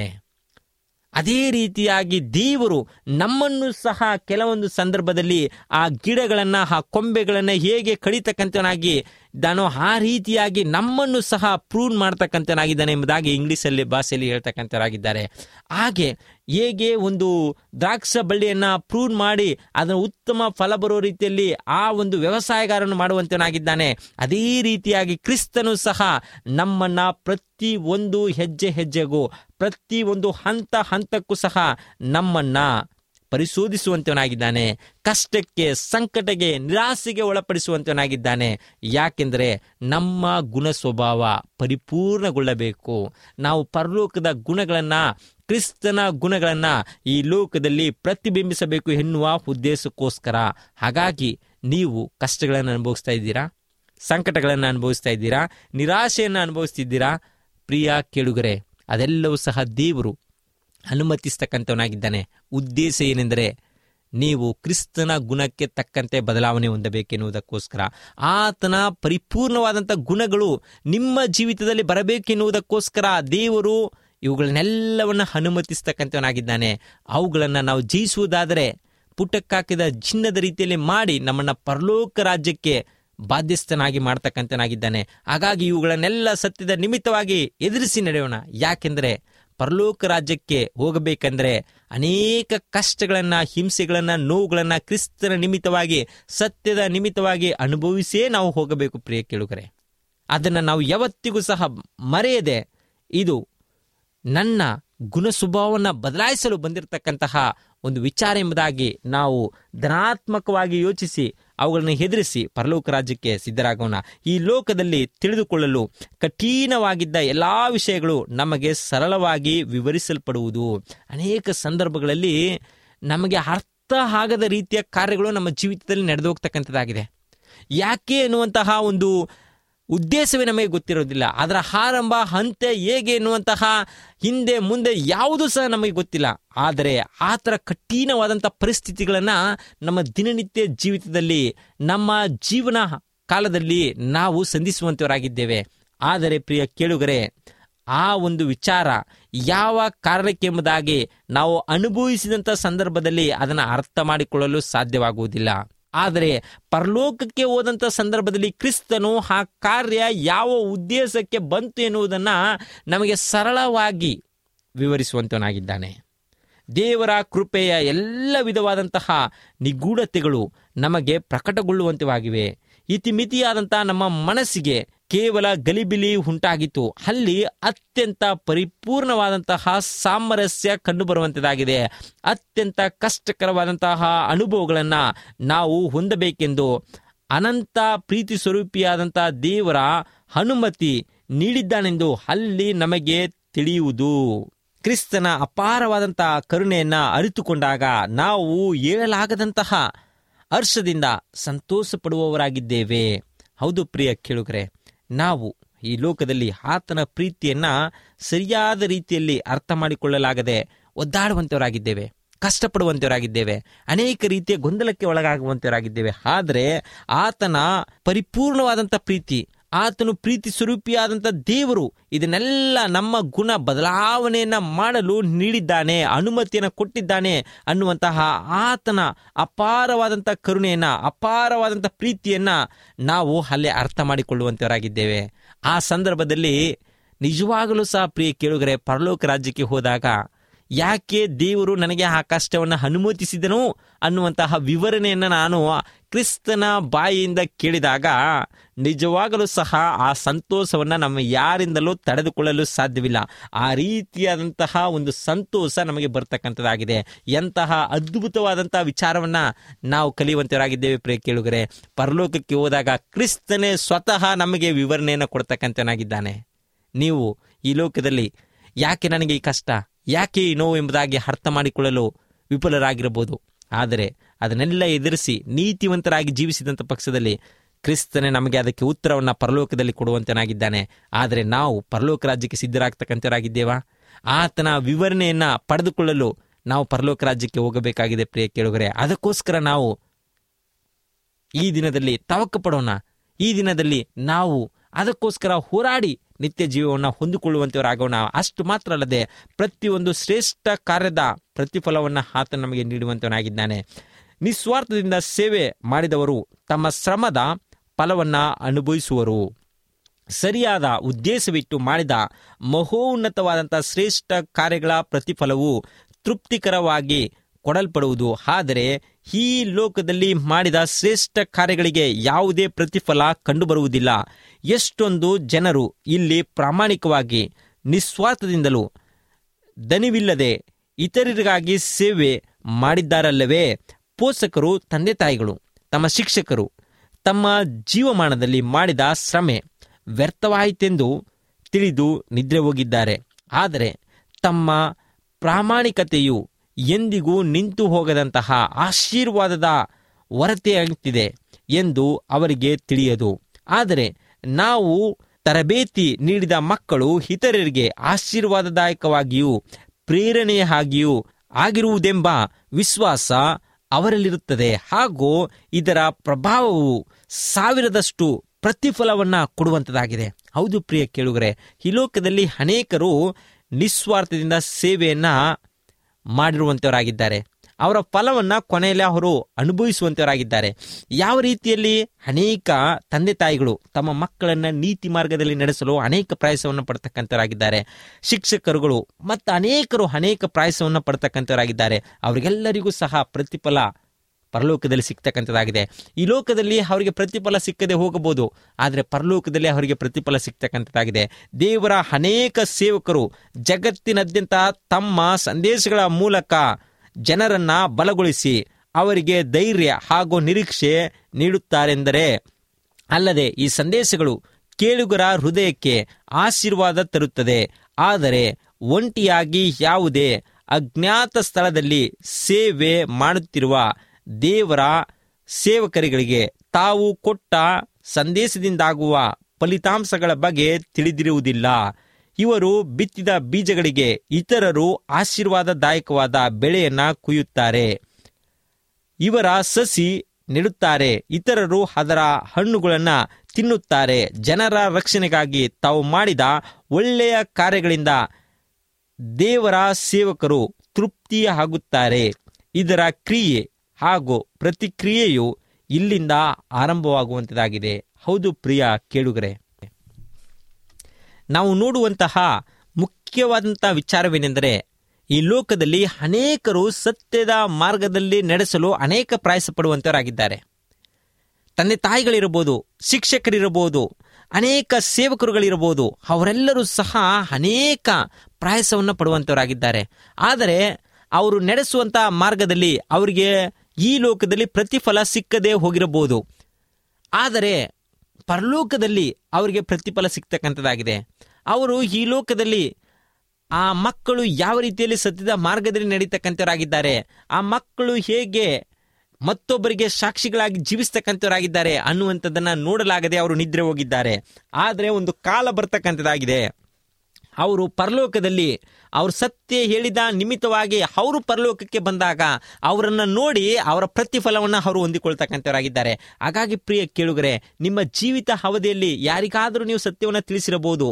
ಅದೇ ರೀತಿಯಾಗಿ ದೇವರು ನಮ್ಮನ್ನು ಸಹ ಕೆಲವೊಂದು ಸಂದರ್ಭದಲ್ಲಿ ಆ ಗಿಡಗಳನ್ನ ಆ ಕೊಂಬೆಗಳನ್ನ ಹೇಗೆ ಕಡಿತಕ್ಕಂಥವನಾಗಿ ನಾನು ಆ ರೀತಿಯಾಗಿ ನಮ್ಮನ್ನು ಸಹ ಪ್ರೂನ್ ಮಾಡ್ತಕ್ಕಂಥನಾಗಿದ್ದಾನೆ ಎಂಬುದಾಗಿ ಇಂಗ್ಲಿಷಲ್ಲಿ ಭಾಷೆಯಲ್ಲಿ ಹೇಳ್ತಕ್ಕಂಥವರಾಗಿದ್ದಾರೆ ಹಾಗೆ ಹೇಗೆ ಒಂದು ದ್ರಾಕ್ಷ ಬಳ್ಳಿಯನ್ನ ಪ್ರೂನ್ ಮಾಡಿ ಅದನ್ನು ಉತ್ತಮ ಫಲ ಬರೋ ರೀತಿಯಲ್ಲಿ ಆ ಒಂದು ವ್ಯವಸಾಯಗಾರನು ಮಾಡುವಂತನಾಗಿದ್ದಾನೆ ಅದೇ ರೀತಿಯಾಗಿ ಕ್ರಿಸ್ತನು ಸಹ ನಮ್ಮನ್ನ ಪ್ರತಿ ಒಂದು ಹೆಜ್ಜೆ ಹೆಜ್ಜೆಗೂ ಪ್ರತಿ ಒಂದು ಹಂತ ಹಂತಕ್ಕೂ ಸಹ ನಮ್ಮನ್ನ ಪರಿಶೋಧಿಸುವಂತವನಾಗಿದ್ದಾನೆ ಕಷ್ಟಕ್ಕೆ ಸಂಕಟಗೆ ನಿರಾಸೆಗೆ ಒಳಪಡಿಸುವಂತವನಾಗಿದ್ದಾನೆ ಯಾಕೆಂದರೆ ನಮ್ಮ ಗುಣ ಸ್ವಭಾವ ಪರಿಪೂರ್ಣಗೊಳ್ಳಬೇಕು ನಾವು ಪರಲೋಕದ ಗುಣಗಳನ್ನ ಕ್ರಿಸ್ತನ ಗುಣಗಳನ್ನ ಈ ಲೋಕದಲ್ಲಿ ಪ್ರತಿಬಿಂಬಿಸಬೇಕು ಎನ್ನುವ ಉದ್ದೇಶಕ್ಕೋಸ್ಕರ ಹಾಗಾಗಿ ನೀವು ಕಷ್ಟಗಳನ್ನು ಅನುಭವಿಸ್ತಾ ಇದ್ದೀರಾ ಸಂಕಟಗಳನ್ನು ಅನುಭವಿಸ್ತಾ ಇದ್ದೀರಾ ನಿರಾಶೆಯನ್ನು ಅನುಭವಿಸ್ತಿದ್ದೀರಾ ಪ್ರಿಯ ಕೇಳುಗರೆ ಅದೆಲ್ಲವೂ ಸಹ ದೇವರು ಅನುಮತಿಸ್ತಕ್ಕಂಥವನಾಗಿದ್ದಾನೆ ಉದ್ದೇಶ ಏನೆಂದರೆ ನೀವು ಕ್ರಿಸ್ತನ ಗುಣಕ್ಕೆ ತಕ್ಕಂತೆ ಬದಲಾವಣೆ ಹೊಂದಬೇಕೆನ್ನುವುದಕ್ಕೋಸ್ಕರ ಆತನ ಪರಿಪೂರ್ಣವಾದಂಥ ಗುಣಗಳು ನಿಮ್ಮ ಜೀವಿತದಲ್ಲಿ ಬರಬೇಕೆನ್ನುವುದಕ್ಕೋಸ್ಕರ ದೇವರು ಇವುಗಳನ್ನೆಲ್ಲವನ್ನ ಅನುಮತಿಸ್ತಕ್ಕಂಥವನಾಗಿದ್ದಾನೆ ಅವುಗಳನ್ನು ನಾವು ಜಯಿಸುವುದಾದರೆ ಪುಟಕ್ಕಾಕಿದ ಚಿನ್ನದ ರೀತಿಯಲ್ಲಿ ಮಾಡಿ ನಮ್ಮನ್ನ ಪರಲೋಕ ರಾಜ್ಯಕ್ಕೆ ಬಾಧ್ಯಸ್ಥನಾಗಿ ಮಾಡ್ತಕ್ಕಂಥನಾಗಿದ್ದಾನೆ ಹಾಗಾಗಿ ಇವುಗಳನ್ನೆಲ್ಲ ಸತ್ಯದ ನಿಮಿತ್ತವಾಗಿ ಎದುರಿಸಿ ನಡೆಯೋಣ ಯಾಕೆಂದರೆ ಪರಲೋಕ ರಾಜ್ಯಕ್ಕೆ ಹೋಗಬೇಕಂದ್ರೆ ಅನೇಕ ಕಷ್ಟಗಳನ್ನ ಹಿಂಸೆಗಳನ್ನ ನೋವುಗಳನ್ನ ಕ್ರಿಸ್ತನ ನಿಮಿತ್ತವಾಗಿ ಸತ್ಯದ ನಿಮಿತ್ತವಾಗಿ ಅನುಭವಿಸಿಯೇ ನಾವು ಹೋಗಬೇಕು ಪ್ರಿಯ ಕೇಳುಗರೆ ಅದನ್ನು ನಾವು ಯಾವತ್ತಿಗೂ ಸಹ ಮರೆಯದೆ ಇದು ನನ್ನ ಗುಣ ಸ್ವಭಾವವನ್ನು ಬದಲಾಯಿಸಲು ಬಂದಿರತಕ್ಕಂತಹ ಒಂದು ವಿಚಾರ ಎಂಬುದಾಗಿ ನಾವು ಧನಾತ್ಮಕವಾಗಿ ಯೋಚಿಸಿ ಅವುಗಳನ್ನು ಹೆದರಿಸಿ ಪರಲೋಕ ರಾಜ್ಯಕ್ಕೆ ಸಿದ್ಧರಾಗೋಣ ಈ ಲೋಕದಲ್ಲಿ ತಿಳಿದುಕೊಳ್ಳಲು ಕಠಿಣವಾಗಿದ್ದ ಎಲ್ಲ ವಿಷಯಗಳು ನಮಗೆ ಸರಳವಾಗಿ ವಿವರಿಸಲ್ಪಡುವುದು ಅನೇಕ ಸಂದರ್ಭಗಳಲ್ಲಿ ನಮಗೆ ಅರ್ಥ ಆಗದ ರೀತಿಯ ಕಾರ್ಯಗಳು ನಮ್ಮ ಜೀವಿತದಲ್ಲಿ ನಡೆದು ಹೋಗ್ತಕ್ಕಂಥದ್ದಾಗಿದೆ ಯಾಕೆ ಎನ್ನುವಂತಹ ಒಂದು ಉದ್ದೇಶವೇ ನಮಗೆ ಗೊತ್ತಿರೋದಿಲ್ಲ ಅದರ ಆರಂಭ ಹಂತ ಹೇಗೆ ಎನ್ನುವಂತಹ ಹಿಂದೆ ಮುಂದೆ ಯಾವುದೂ ಸಹ ನಮಗೆ ಗೊತ್ತಿಲ್ಲ ಆದರೆ ಆ ಥರ ಕಠಿಣವಾದಂಥ ಪರಿಸ್ಥಿತಿಗಳನ್ನು ನಮ್ಮ ದಿನನಿತ್ಯ ಜೀವಿತದಲ್ಲಿ ನಮ್ಮ ಜೀವನ ಕಾಲದಲ್ಲಿ ನಾವು ಸಂಧಿಸುವಂತವರಾಗಿದ್ದೇವೆ ಆದರೆ ಪ್ರಿಯ ಕೇಳುಗರೆ ಆ ಒಂದು ವಿಚಾರ ಯಾವ ಕಾರಣಕ್ಕೆಂಬುದಾಗಿ ನಾವು ಅನುಭವಿಸಿದಂಥ ಸಂದರ್ಭದಲ್ಲಿ ಅದನ್ನು ಅರ್ಥ ಮಾಡಿಕೊಳ್ಳಲು ಸಾಧ್ಯವಾಗುವುದಿಲ್ಲ ಆದರೆ ಪರಲೋಕಕ್ಕೆ ಹೋದಂಥ ಸಂದರ್ಭದಲ್ಲಿ ಕ್ರಿಸ್ತನು ಆ ಕಾರ್ಯ ಯಾವ ಉದ್ದೇಶಕ್ಕೆ ಬಂತು ಎನ್ನುವುದನ್ನು ನಮಗೆ ಸರಳವಾಗಿ ವಿವರಿಸುವಂತವನಾಗಿದ್ದಾನೆ ದೇವರ ಕೃಪೆಯ ಎಲ್ಲ ವಿಧವಾದಂತಹ ನಿಗೂಢತೆಗಳು ನಮಗೆ ಪ್ರಕಟಗೊಳ್ಳುವಂತವಾಗಿವೆ ಇತಿಮಿತಿಯಾದಂಥ ನಮ್ಮ ಮನಸ್ಸಿಗೆ ಕೇವಲ ಗಲಿಬಿಲಿ ಉಂಟಾಗಿತ್ತು ಅಲ್ಲಿ ಅತ್ಯಂತ ಪರಿಪೂರ್ಣವಾದಂತಹ ಸಾಮರಸ್ಯ ಕಂಡುಬರುವಂಥದ್ದಾಗಿದೆ ಅತ್ಯಂತ ಕಷ್ಟಕರವಾದಂತಹ ಅನುಭವಗಳನ್ನು ನಾವು ಹೊಂದಬೇಕೆಂದು ಅನಂತ ಪ್ರೀತಿ ಸ್ವರೂಪಿಯಾದಂಥ ದೇವರ ಅನುಮತಿ ನೀಡಿದ್ದಾನೆಂದು ಅಲ್ಲಿ ನಮಗೆ ತಿಳಿಯುವುದು ಕ್ರಿಸ್ತನ ಅಪಾರವಾದಂತಹ ಕರುಣೆಯನ್ನ ಅರಿತುಕೊಂಡಾಗ ನಾವು ಹೇಳಲಾಗದಂತಹ ಹರ್ಷದಿಂದ ಸಂತೋಷ ಪಡುವವರಾಗಿದ್ದೇವೆ ಹೌದು ಪ್ರಿಯ ಕೇಳುಗರೆ ನಾವು ಈ ಲೋಕದಲ್ಲಿ ಆತನ ಪ್ರೀತಿಯನ್ನ ಸರಿಯಾದ ರೀತಿಯಲ್ಲಿ ಅರ್ಥ ಮಾಡಿಕೊಳ್ಳಲಾಗದೆ ಒದ್ದಾಡುವಂತವರಾಗಿದ್ದೇವೆ ಕಷ್ಟಪಡುವಂತವರಾಗಿದ್ದೇವೆ ಅನೇಕ ರೀತಿಯ ಗೊಂದಲಕ್ಕೆ ಒಳಗಾಗುವಂತವರಾಗಿದ್ದೇವೆ ಆದರೆ ಆತನ ಪರಿಪೂರ್ಣವಾದಂಥ ಪ್ರೀತಿ ಆತನು ಪ್ರೀತಿ ಸ್ವರೂಪಿಯಾದಂಥ ದೇವರು ಇದನ್ನೆಲ್ಲ ನಮ್ಮ ಗುಣ ಬದಲಾವಣೆಯನ್ನ ಮಾಡಲು ನೀಡಿದ್ದಾನೆ ಅನುಮತಿಯನ್ನು ಕೊಟ್ಟಿದ್ದಾನೆ ಅನ್ನುವಂತಹ ಆತನ ಅಪಾರವಾದಂಥ ಕರುಣೆಯನ್ನ ಅಪಾರವಾದಂಥ ಪ್ರೀತಿಯನ್ನ ನಾವು ಅಲ್ಲೇ ಅರ್ಥ ಮಾಡಿಕೊಳ್ಳುವಂತವರಾಗಿದ್ದೇವೆ ಆ ಸಂದರ್ಭದಲ್ಲಿ ನಿಜವಾಗಲೂ ಸಹ ಪ್ರಿಯ ಕೇಳುಗರೆ ಪರಲೋಕ ರಾಜ್ಯಕ್ಕೆ ಹೋದಾಗ ಯಾಕೆ ದೇವರು ನನಗೆ ಆ ಕಷ್ಟವನ್ನು ಅನುಮತಿಸಿದನು ಅನ್ನುವಂತಹ ವಿವರಣೆಯನ್ನು ನಾನು ಕ್ರಿಸ್ತನ ಬಾಯಿಯಿಂದ ಕೇಳಿದಾಗ ನಿಜವಾಗಲೂ ಸಹ ಆ ಸಂತೋಷವನ್ನು ನಮ್ಮ ಯಾರಿಂದಲೂ ತಡೆದುಕೊಳ್ಳಲು ಸಾಧ್ಯವಿಲ್ಲ ಆ ರೀತಿಯಾದಂತಹ ಒಂದು ಸಂತೋಷ ನಮಗೆ ಬರ್ತಕ್ಕಂಥದ್ದಾಗಿದೆ ಎಂತಹ ಅದ್ಭುತವಾದಂತಹ ವಿಚಾರವನ್ನ ನಾವು ಕಲಿಯುವಂತವರಾಗಿದ್ದೇವೆ ಪ್ರಿಯ ಕೇಳುಗರೆ ಪರಲೋಕಕ್ಕೆ ಹೋದಾಗ ಕ್ರಿಸ್ತನೇ ಸ್ವತಃ ನಮಗೆ ವಿವರಣೆಯನ್ನು ಕೊಡ್ತಕ್ಕಂಥನಾಗಿದ್ದಾನೆ ನೀವು ಈ ಲೋಕದಲ್ಲಿ ಯಾಕೆ ನನಗೆ ಈ ಕಷ್ಟ ಯಾಕೆ ಈ ನೋವು ಎಂಬುದಾಗಿ ಅರ್ಥ ಮಾಡಿಕೊಳ್ಳಲು ವಿಫಲರಾಗಿರಬಹುದು ಆದರೆ ಅದನ್ನೆಲ್ಲ ಎದುರಿಸಿ ನೀತಿವಂತರಾಗಿ ಜೀವಿಸಿದಂಥ ಪಕ್ಷದಲ್ಲಿ ಕ್ರಿಸ್ತನೇ ನಮಗೆ ಅದಕ್ಕೆ ಉತ್ತರವನ್ನು ಪರಲೋಕದಲ್ಲಿ ಕೊಡುವಂತನಾಗಿದ್ದಾನೆ ಆದರೆ ನಾವು ಪರಲೋಕ ರಾಜ್ಯಕ್ಕೆ ಸಿದ್ಧರಾಗ್ತಕ್ಕಂಥವರಾಗಿದ್ದೇವಾ ಆತನ ವಿವರಣೆಯನ್ನ ಪಡೆದುಕೊಳ್ಳಲು ನಾವು ಪರಲೋಕ ರಾಜ್ಯಕ್ಕೆ ಹೋಗಬೇಕಾಗಿದೆ ಪ್ರಿಯ ಕೇಳುಗರೆ ಅದಕ್ಕೋಸ್ಕರ ನಾವು ಈ ದಿನದಲ್ಲಿ ತವಕ ಪಡೋಣ ಈ ದಿನದಲ್ಲಿ ನಾವು ಅದಕ್ಕೋಸ್ಕರ ಹೋರಾಡಿ ನಿತ್ಯ ಜೀವವನ್ನು ಹೊಂದಿಕೊಳ್ಳುವಂತವರಾಗೋಣ ಅಷ್ಟು ಮಾತ್ರ ಅಲ್ಲದೆ ಪ್ರತಿಯೊಂದು ಶ್ರೇಷ್ಠ ಕಾರ್ಯದ ಪ್ರತಿಫಲವನ್ನು ಆತ ನಮಗೆ ನೀಡುವಂತವನಾಗಿದ್ದಾನೆ ನಿಸ್ವಾರ್ಥದಿಂದ ಸೇವೆ ಮಾಡಿದವರು ತಮ್ಮ ಶ್ರಮದ ಫಲವನ್ನು ಅನುಭವಿಸುವರು ಸರಿಯಾದ ಉದ್ದೇಶವಿಟ್ಟು ಮಾಡಿದ ಮಹೋನ್ನತವಾದಂಥ ಶ್ರೇಷ್ಠ ಕಾರ್ಯಗಳ ಪ್ರತಿಫಲವು ತೃಪ್ತಿಕರವಾಗಿ ಕೊಡಲ್ಪಡುವುದು ಆದರೆ ಈ ಲೋಕದಲ್ಲಿ ಮಾಡಿದ ಶ್ರೇಷ್ಠ ಕಾರ್ಯಗಳಿಗೆ ಯಾವುದೇ ಪ್ರತಿಫಲ ಕಂಡುಬರುವುದಿಲ್ಲ ಎಷ್ಟೊಂದು ಜನರು ಇಲ್ಲಿ ಪ್ರಾಮಾಣಿಕವಾಗಿ ನಿಸ್ವಾರ್ಥದಿಂದಲೂ ದನಿವಿಲ್ಲದೆ ಇತರರಿಗಾಗಿ ಸೇವೆ ಮಾಡಿದ್ದಾರಲ್ಲವೇ ಪೋಷಕರು ತಂದೆ ತಾಯಿಗಳು ತಮ್ಮ ಶಿಕ್ಷಕರು ತಮ್ಮ ಜೀವಮಾನದಲ್ಲಿ ಮಾಡಿದ ಶ್ರಮೆ ವ್ಯರ್ಥವಾಯಿತೆಂದು ತಿಳಿದು ನಿದ್ರೆ ಹೋಗಿದ್ದಾರೆ ಆದರೆ ತಮ್ಮ ಪ್ರಾಮಾಣಿಕತೆಯು ಎಂದಿಗೂ ನಿಂತು ಹೋಗದಂತಹ ಆಶೀರ್ವಾದದ ಹೊರತೆಯಾಗುತ್ತಿದೆ ಎಂದು ಅವರಿಗೆ ತಿಳಿಯದು ಆದರೆ ನಾವು ತರಬೇತಿ ನೀಡಿದ ಮಕ್ಕಳು ಇತರರಿಗೆ ಆಶೀರ್ವಾದದಾಯಕವಾಗಿಯೂ ಪ್ರೇರಣೆಯಾಗಿಯೂ ಆಗಿರುವುದೆಂಬ ವಿಶ್ವಾಸ ಅವರಲ್ಲಿರುತ್ತದೆ ಹಾಗೂ ಇದರ ಪ್ರಭಾವವು ಸಾವಿರದಷ್ಟು ಪ್ರತಿಫಲವನ್ನ ಕೊಡುವಂಥದ್ದಾಗಿದೆ ಹೌದು ಪ್ರಿಯ ಕೇಳುಗರೆ ಈ ಲೋಕದಲ್ಲಿ ಅನೇಕರು ನಿಸ್ವಾರ್ಥದಿಂದ ಸೇವೆಯನ್ನ ಮಾಡಿರುವಂಥವರಾಗಿದ್ದಾರೆ ಅವರ ಫಲವನ್ನ ಕೊನೆಯಲ್ಲಿ ಅವರು ಅನುಭವಿಸುವಂತವರಾಗಿದ್ದಾರೆ ಯಾವ ರೀತಿಯಲ್ಲಿ ಅನೇಕ ತಂದೆ ತಾಯಿಗಳು ತಮ್ಮ ಮಕ್ಕಳನ್ನ ನೀತಿ ಮಾರ್ಗದಲ್ಲಿ ನಡೆಸಲು ಅನೇಕ ಪ್ರಯಾಸವನ್ನು ಪಡ್ತಕ್ಕಂಥವರಾಗಿದ್ದಾರೆ ಶಿಕ್ಷಕರುಗಳು ಮತ್ತು ಅನೇಕರು ಅನೇಕ ಪ್ರಯಾಸವನ್ನು ಪಡ್ತಕ್ಕಂಥವರಾಗಿದ್ದಾರೆ ಅವರಿಗೆಲ್ಲರಿಗೂ ಸಹ ಪ್ರತಿಫಲ ಪರಲೋಕದಲ್ಲಿ ಸಿಗ್ತಕ್ಕಂಥದ್ದಾಗಿದೆ ಈ ಲೋಕದಲ್ಲಿ ಅವರಿಗೆ ಪ್ರತಿಫಲ ಸಿಕ್ಕದೆ ಹೋಗಬಹುದು ಆದರೆ ಪರಲೋಕದಲ್ಲಿ ಅವರಿಗೆ ಪ್ರತಿಫಲ ಸಿಗ್ತಕ್ಕಂಥದ್ದಾಗಿದೆ ದೇವರ ಅನೇಕ ಸೇವಕರು ಜಗತ್ತಿನಾದ್ಯಂತ ತಮ್ಮ ಸಂದೇಶಗಳ ಮೂಲಕ ಜನರನ್ನ ಬಲಗೊಳಿಸಿ ಅವರಿಗೆ ಧೈರ್ಯ ಹಾಗೂ ನಿರೀಕ್ಷೆ ನೀಡುತ್ತಾರೆಂದರೆ ಅಲ್ಲದೆ ಈ ಸಂದೇಶಗಳು ಕೇಳುಗರ ಹೃದಯಕ್ಕೆ ಆಶೀರ್ವಾದ ತರುತ್ತದೆ ಆದರೆ ಒಂಟಿಯಾಗಿ ಯಾವುದೇ ಅಜ್ಞಾತ ಸ್ಥಳದಲ್ಲಿ ಸೇವೆ ಮಾಡುತ್ತಿರುವ ದೇವರ ಸೇವಕರುಗಳಿಗೆ ತಾವು ಕೊಟ್ಟ ಸಂದೇಶದಿಂದಾಗುವ ಫಲಿತಾಂಶಗಳ ಬಗ್ಗೆ ತಿಳಿದಿರುವುದಿಲ್ಲ ಇವರು ಬಿತ್ತಿದ ಬೀಜಗಳಿಗೆ ಇತರರು ಆಶೀರ್ವಾದದಾಯಕವಾದ ಬೆಳೆಯನ್ನ ಕುಯ್ಯುತ್ತಾರೆ ಇವರ ಸಸಿ ನೆಡುತ್ತಾರೆ ಇತರರು ಅದರ ಹಣ್ಣುಗಳನ್ನ ತಿನ್ನುತ್ತಾರೆ ಜನರ ರಕ್ಷಣೆಗಾಗಿ ತಾವು ಮಾಡಿದ ಒಳ್ಳೆಯ ಕಾರ್ಯಗಳಿಂದ ದೇವರ ಸೇವಕರು ತೃಪ್ತಿಯಾಗುತ್ತಾರೆ ಇದರ ಕ್ರಿಯೆ ಹಾಗೂ ಪ್ರತಿಕ್ರಿಯೆಯು ಇಲ್ಲಿಂದ ಆರಂಭವಾಗುವಂಥದ್ದಾಗಿದೆ ಹೌದು ಪ್ರಿಯ ಕೇಳುಗರೆ ನಾವು ನೋಡುವಂತಹ ಮುಖ್ಯವಾದಂಥ ವಿಚಾರವೇನೆಂದರೆ ಈ ಲೋಕದಲ್ಲಿ ಅನೇಕರು ಸತ್ಯದ ಮಾರ್ಗದಲ್ಲಿ ನಡೆಸಲು ಅನೇಕ ಪ್ರಯಾಸ ಪಡುವಂತವರಾಗಿದ್ದಾರೆ ತಂದೆ ತಾಯಿಗಳಿರಬಹುದು ಶಿಕ್ಷಕರಿರಬಹುದು ಅನೇಕ ಸೇವಕರುಗಳಿರಬಹುದು ಅವರೆಲ್ಲರೂ ಸಹ ಅನೇಕ ಪ್ರಯಾಸವನ್ನು ಪಡುವಂತವರಾಗಿದ್ದಾರೆ ಆದರೆ ಅವರು ನಡೆಸುವಂತಹ ಮಾರ್ಗದಲ್ಲಿ ಅವರಿಗೆ ಈ ಲೋಕದಲ್ಲಿ ಪ್ರತಿಫಲ ಸಿಕ್ಕದೆ ಹೋಗಿರಬಹುದು ಆದರೆ ಪರಲೋಕದಲ್ಲಿ ಅವರಿಗೆ ಪ್ರತಿಫಲ ಸಿಗ್ತಕ್ಕಂಥದ್ದಾಗಿದೆ ಅವರು ಈ ಲೋಕದಲ್ಲಿ ಆ ಮಕ್ಕಳು ಯಾವ ರೀತಿಯಲ್ಲಿ ಸತ್ಯದ ಮಾರ್ಗದಲ್ಲಿ ನಡೀತಕ್ಕಂಥವರಾಗಿದ್ದಾರೆ ಆ ಮಕ್ಕಳು ಹೇಗೆ ಮತ್ತೊಬ್ಬರಿಗೆ ಸಾಕ್ಷಿಗಳಾಗಿ ಜೀವಿಸ್ತಕ್ಕಂಥವರಾಗಿದ್ದಾರೆ ಅನ್ನುವಂಥದ್ದನ್ನ ನೋಡಲಾಗದೆ ಅವರು ನಿದ್ರೆ ಹೋಗಿದ್ದಾರೆ ಆದರೆ ಒಂದು ಕಾಲ ಬರ್ತಕ್ಕಂಥದ್ದಾಗಿದೆ ಅವರು ಪರಲೋಕದಲ್ಲಿ ಅವರು ಸತ್ಯ ಹೇಳಿದ ನಿಮಿತ್ತವಾಗಿ ಅವರು ಪರಲೋಕಕ್ಕೆ ಬಂದಾಗ ಅವರನ್ನು ನೋಡಿ ಅವರ ಪ್ರತಿಫಲವನ್ನು ಅವರು ಹೊಂದಿಕೊಳ್ತಕ್ಕಂಥವರಾಗಿದ್ದಾರೆ ಹಾಗಾಗಿ ಪ್ರಿಯ ಕೇಳುಗರೆ ನಿಮ್ಮ ಜೀವಿತ ಅವಧಿಯಲ್ಲಿ ಯಾರಿಗಾದರೂ ನೀವು ಸತ್ಯವನ್ನು ತಿಳಿಸಿರಬಹುದು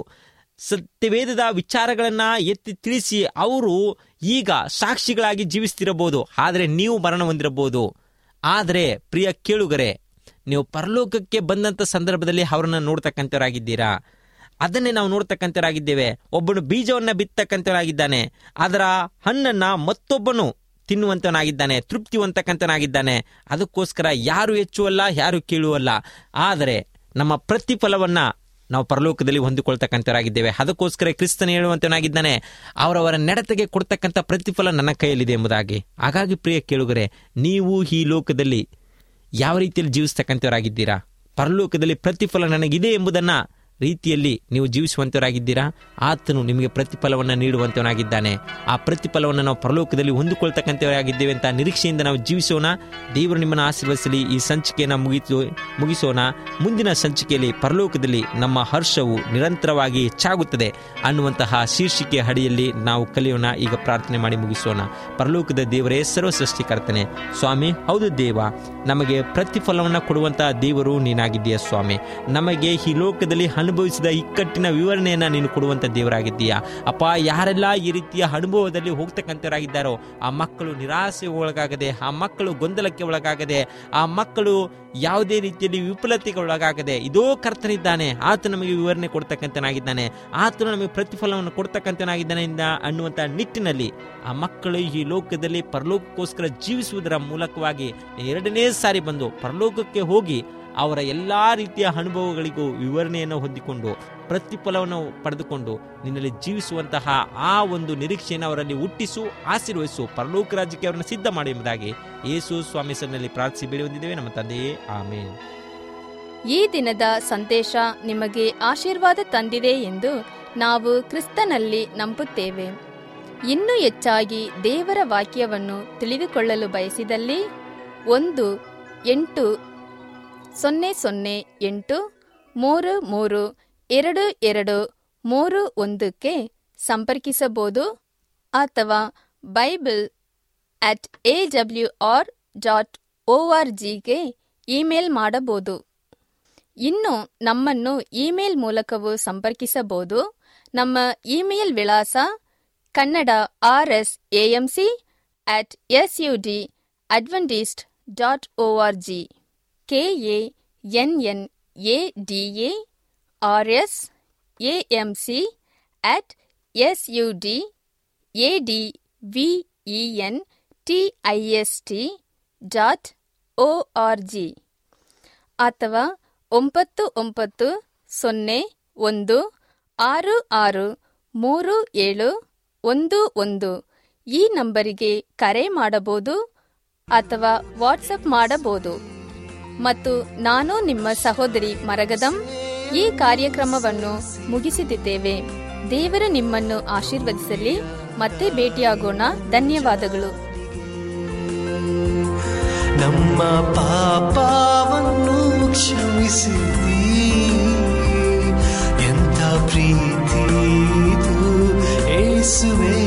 ಸತ್ಯವೇದದ ವಿಚಾರಗಳನ್ನ ಎತ್ತಿ ತಿಳಿಸಿ ಅವರು ಈಗ ಸಾಕ್ಷಿಗಳಾಗಿ ಜೀವಿಸ್ತಿರಬಹುದು ಆದರೆ ನೀವು ಮರಣ ಹೊಂದಿರಬಹುದು ಆದರೆ ಪ್ರಿಯ ಕೇಳುಗರೆ ನೀವು ಪರಲೋಕಕ್ಕೆ ಬಂದಂಥ ಸಂದರ್ಭದಲ್ಲಿ ಅವರನ್ನು ನೋಡ್ತಕ್ಕಂಥವರಾಗಿದ್ದೀರಾ ಅದನ್ನೇ ನಾವು ನೋಡ್ತಕ್ಕಂಥವರಾಗಿದ್ದೇವೆ ಒಬ್ಬನು ಬೀಜವನ್ನ ಬಿತ್ತಕ್ಕಂಥವನಾಗಿದ್ದಾನೆ ಅದರ ಹಣ್ಣನ್ನ ಮತ್ತೊಬ್ಬನು ತಿನ್ನುವಂತವನಾಗಿದ್ದಾನೆ ತೃಪ್ತಿ ಹೊಂದತಕ್ಕಂಥನಾಗಿದ್ದಾನೆ ಅದಕ್ಕೋಸ್ಕರ ಯಾರು ಹೆಚ್ಚುವಲ್ಲ ಯಾರು ಕೀಳುವಲ್ಲ ಆದರೆ ನಮ್ಮ ಪ್ರತಿಫಲವನ್ನ ನಾವು ಪರಲೋಕದಲ್ಲಿ ಹೊಂದಿಕೊಳ್ತಕ್ಕಂಥವರಾಗಿದ್ದೇವೆ ಅದಕ್ಕೋಸ್ಕರ ಕ್ರಿಸ್ತನ ಹೇಳುವಂತವನಾಗಿದ್ದಾನೆ ಅವರವರ ನಡತೆಗೆ ಕೊಡ್ತಕ್ಕಂಥ ಪ್ರತಿಫಲ ನನ್ನ ಕೈಯಲ್ಲಿದೆ ಎಂಬುದಾಗಿ ಹಾಗಾಗಿ ಪ್ರಿಯ ಕೇಳುಗರೆ ನೀವು ಈ ಲೋಕದಲ್ಲಿ ಯಾವ ರೀತಿಯಲ್ಲಿ ಜೀವಿಸ್ತಕ್ಕಂಥವರಾಗಿದ್ದೀರಾ ಪರಲೋಕದಲ್ಲಿ ಪ್ರತಿಫಲ ನನಗಿದೆ ಎಂಬುದನ್ನ ರೀತಿಯಲ್ಲಿ ನೀವು ಜೀವಿಸುವಂತವರಾಗಿದ್ದೀರಾ ಆತನು ನಿಮಗೆ ಪ್ರತಿಫಲವನ್ನು ನೀಡುವಂತವನಾಗಿದ್ದಾನೆ ಆ ಪ್ರತಿಫಲವನ್ನು ನಾವು ಪರಲೋಕದಲ್ಲಿ ಹೊಂದಿಕೊಳ್ತಕ್ಕಂಥವರಾಗಿದ್ದೇವೆ ಅಂತ ನಿರೀಕ್ಷೆಯಿಂದ ನಾವು ಜೀವಿಸೋಣ ದೇವರು ನಿಮ್ಮನ್ನು ಆಶೀರ್ವದಿಸಲಿ ಈ ಸಂಚಿಕೆಯನ್ನು ಮುಗಿಸು ಮುಗಿಸೋಣ ಮುಂದಿನ ಸಂಚಿಕೆಯಲ್ಲಿ ಪರಲೋಕದಲ್ಲಿ ನಮ್ಮ ಹರ್ಷವು ನಿರಂತರವಾಗಿ ಹೆಚ್ಚಾಗುತ್ತದೆ ಅನ್ನುವಂತಹ ಶೀರ್ಷಿಕೆ ಅಡಿಯಲ್ಲಿ ನಾವು ಕಲಿಯೋಣ ಈಗ ಪ್ರಾರ್ಥನೆ ಮಾಡಿ ಮುಗಿಸೋಣ ಪರಲೋಕದ ದೇವರೇ ಸರ್ವ ಸೃಷ್ಟಿಕರ್ತನೆ ಸ್ವಾಮಿ ಹೌದು ದೇವ ನಮಗೆ ಪ್ರತಿಫಲವನ್ನು ಕೊಡುವಂತಹ ದೇವರು ನೀನಾಗಿದ್ದೀಯ ಸ್ವಾಮಿ ನಮಗೆ ಈ ಲೋಕದಲ್ಲಿ ಅನುಭವಿಸಿದ ಇಕ್ಕಟ್ಟಿನ ವಿವರಣೆಯನ್ನ ನೀನು ಕೊಡುವಂತ ದೇವರಾಗಿದ್ದೀಯಾ ಅಪ್ಪ ಯಾರೆಲ್ಲ ಈ ರೀತಿಯ ಅನುಭವದಲ್ಲಿ ಹೋಗ್ತಕ್ಕಂಥವರಾಗಿದ್ದಾರೋ ಆ ಮಕ್ಕಳು ನಿರಾಸೆ ಒಳಗಾಗದೆ ಆ ಮಕ್ಕಳು ಗೊಂದಲಕ್ಕೆ ಒಳಗಾಗದೆ ಆ ಮಕ್ಕಳು ಯಾವುದೇ ರೀತಿಯಲ್ಲಿ ವಿಫಲತೆಗೆ ಒಳಗಾಗದೆ ಇದೋ ಕರ್ತನಿದ್ದಾನೆ ಆತ ನಮಗೆ ವಿವರಣೆ ಕೊಡ್ತಕ್ಕಂಥನಾಗಿದ್ದಾನೆ ಆತನು ನಮಗೆ ಪ್ರತಿಫಲವನ್ನು ಕೊಡ್ತಕ್ಕಂಥನಾಗಿದ್ದಾನೆ ಇಂದ ಅನ್ನುವಂಥ ನಿಟ್ಟಿನಲ್ಲಿ ಆ ಮಕ್ಕಳು ಈ ಲೋಕದಲ್ಲಿ ಪರಲೋಕಕ್ಕೋಸ್ಕರ ಜೀವಿಸುವುದರ ಮೂಲಕವಾಗಿ ಎರಡನೇ ಸಾರಿ ಬಂದು ಪರಲೋಕಕ್ಕೆ ಹೋಗಿ ಅವರ ಎಲ್ಲಾ ರೀತಿಯ ಅನುಭವಗಳಿಗೂ ವಿವರಣೆಯನ್ನು ಹೊಂದಿಕೊಂಡು ಪ್ರತಿಫಲವನ್ನು ಪಡೆದುಕೊಂಡು ನಿನ್ನಲ್ಲಿ ಜೀವಿಸುವಂತಹ ಆ ಒಂದು ನಿರೀಕ್ಷೆಯನ್ನು ಅವರಲ್ಲಿ ಹುಟ್ಟಿಸು ಆಶೀರ್ವಹಿಸು ಪರಲೋಕ ರಾಜ್ಯಕ್ಕೆ ಅವರನ್ನು ಸಿದ್ಧ ಮಾಡಿ ಎಂಬುದಾಗಿ ಯೇಸು ಸ್ವಾಮಿ ಸನ್ನಲ್ಲಿ ಪ್ರಾರ್ಥಿಸಿ ಬೇಡಿ ಹೊಂದಿದ್ದೇವೆ ನಮ್ಮ ತಂದೆಯೇ ಆಮೇನ್ ಈ ದಿನದ ಸಂದೇಶ ನಿಮಗೆ ಆಶೀರ್ವಾದ ತಂದಿದೆ ಎಂದು ನಾವು ಕ್ರಿಸ್ತನಲ್ಲಿ ನಂಬುತ್ತೇವೆ ಇನ್ನೂ ಹೆಚ್ಚಾಗಿ ದೇವರ ವಾಕ್ಯವನ್ನು ತಿಳಿದುಕೊಳ್ಳಲು ಬಯಸಿದಲ್ಲಿ ಒಂದು ಎಂಟು ಸೊನ್ನೆ ಸೊನ್ನೆ ಎಂಟು ಮೂರು ಮೂರು ಎರಡು ಎರಡು ಮೂರು ಒಂದಕ್ಕೆ ಸಂಪರ್ಕಿಸಬಹುದು ಅಥವಾ Bible at A W R dot O R ಜಿಗೆ ಇಮೇಲ್ ಮಾಡಬಹುದು ಇನ್ನು ನಮ್ಮನ್ನು ಇಮೇಲ್ ಮೂಲಕವೂ ಸಂಪರ್ಕಿಸಬಹುದು ನಮ್ಮ ಇಮೇಲ್ ವಿಳಾಸ Kannada R S AMC at S U D Adventist dot O R G K A N N A D A R S A M C at S U D A D V E N T I S T dot O R G ಅಥವಾ ಒಂಬತ್ತು ಒಂಬತ್ತು ಸೊನ್ನೆ ಒಂದು ಆರು ಆರು ಮೂರು ಏಳು ಒಂದು ಒಂದು ಈ ನಂಬರಿಗೆ ಕರೆ ಮಾಡಬಹುದು ಅಥವಾ ವಾಟ್ಸಪ್ ಮಾಡಬಹುದು ಮತ್ತು ನಾನು ನಿಮ್ಮ ಸಹೋದರಿ ಮರಗದಂ ಈ ಕಾರ್ಯಕ್ರಮವನ್ನು ಮುಗಿಸುತ್ತಿದ್ದೇವೆ ದೇವರು ನಿಮ್ಮನ್ನು ಆಶೀರ್ವದಿಸಲಿ ಮತ್ತೆ ಭೇಟಿಯಾಗೋಣ ಧನ್ಯವಾದಗಳು ನಮ್ಮ ಪಾಪವನ್ನು ಕ್ಷಮಿಸಿದಿ ಎಂಥ ಪ್ರೀತಿ ಇದು ಏಸುವೆ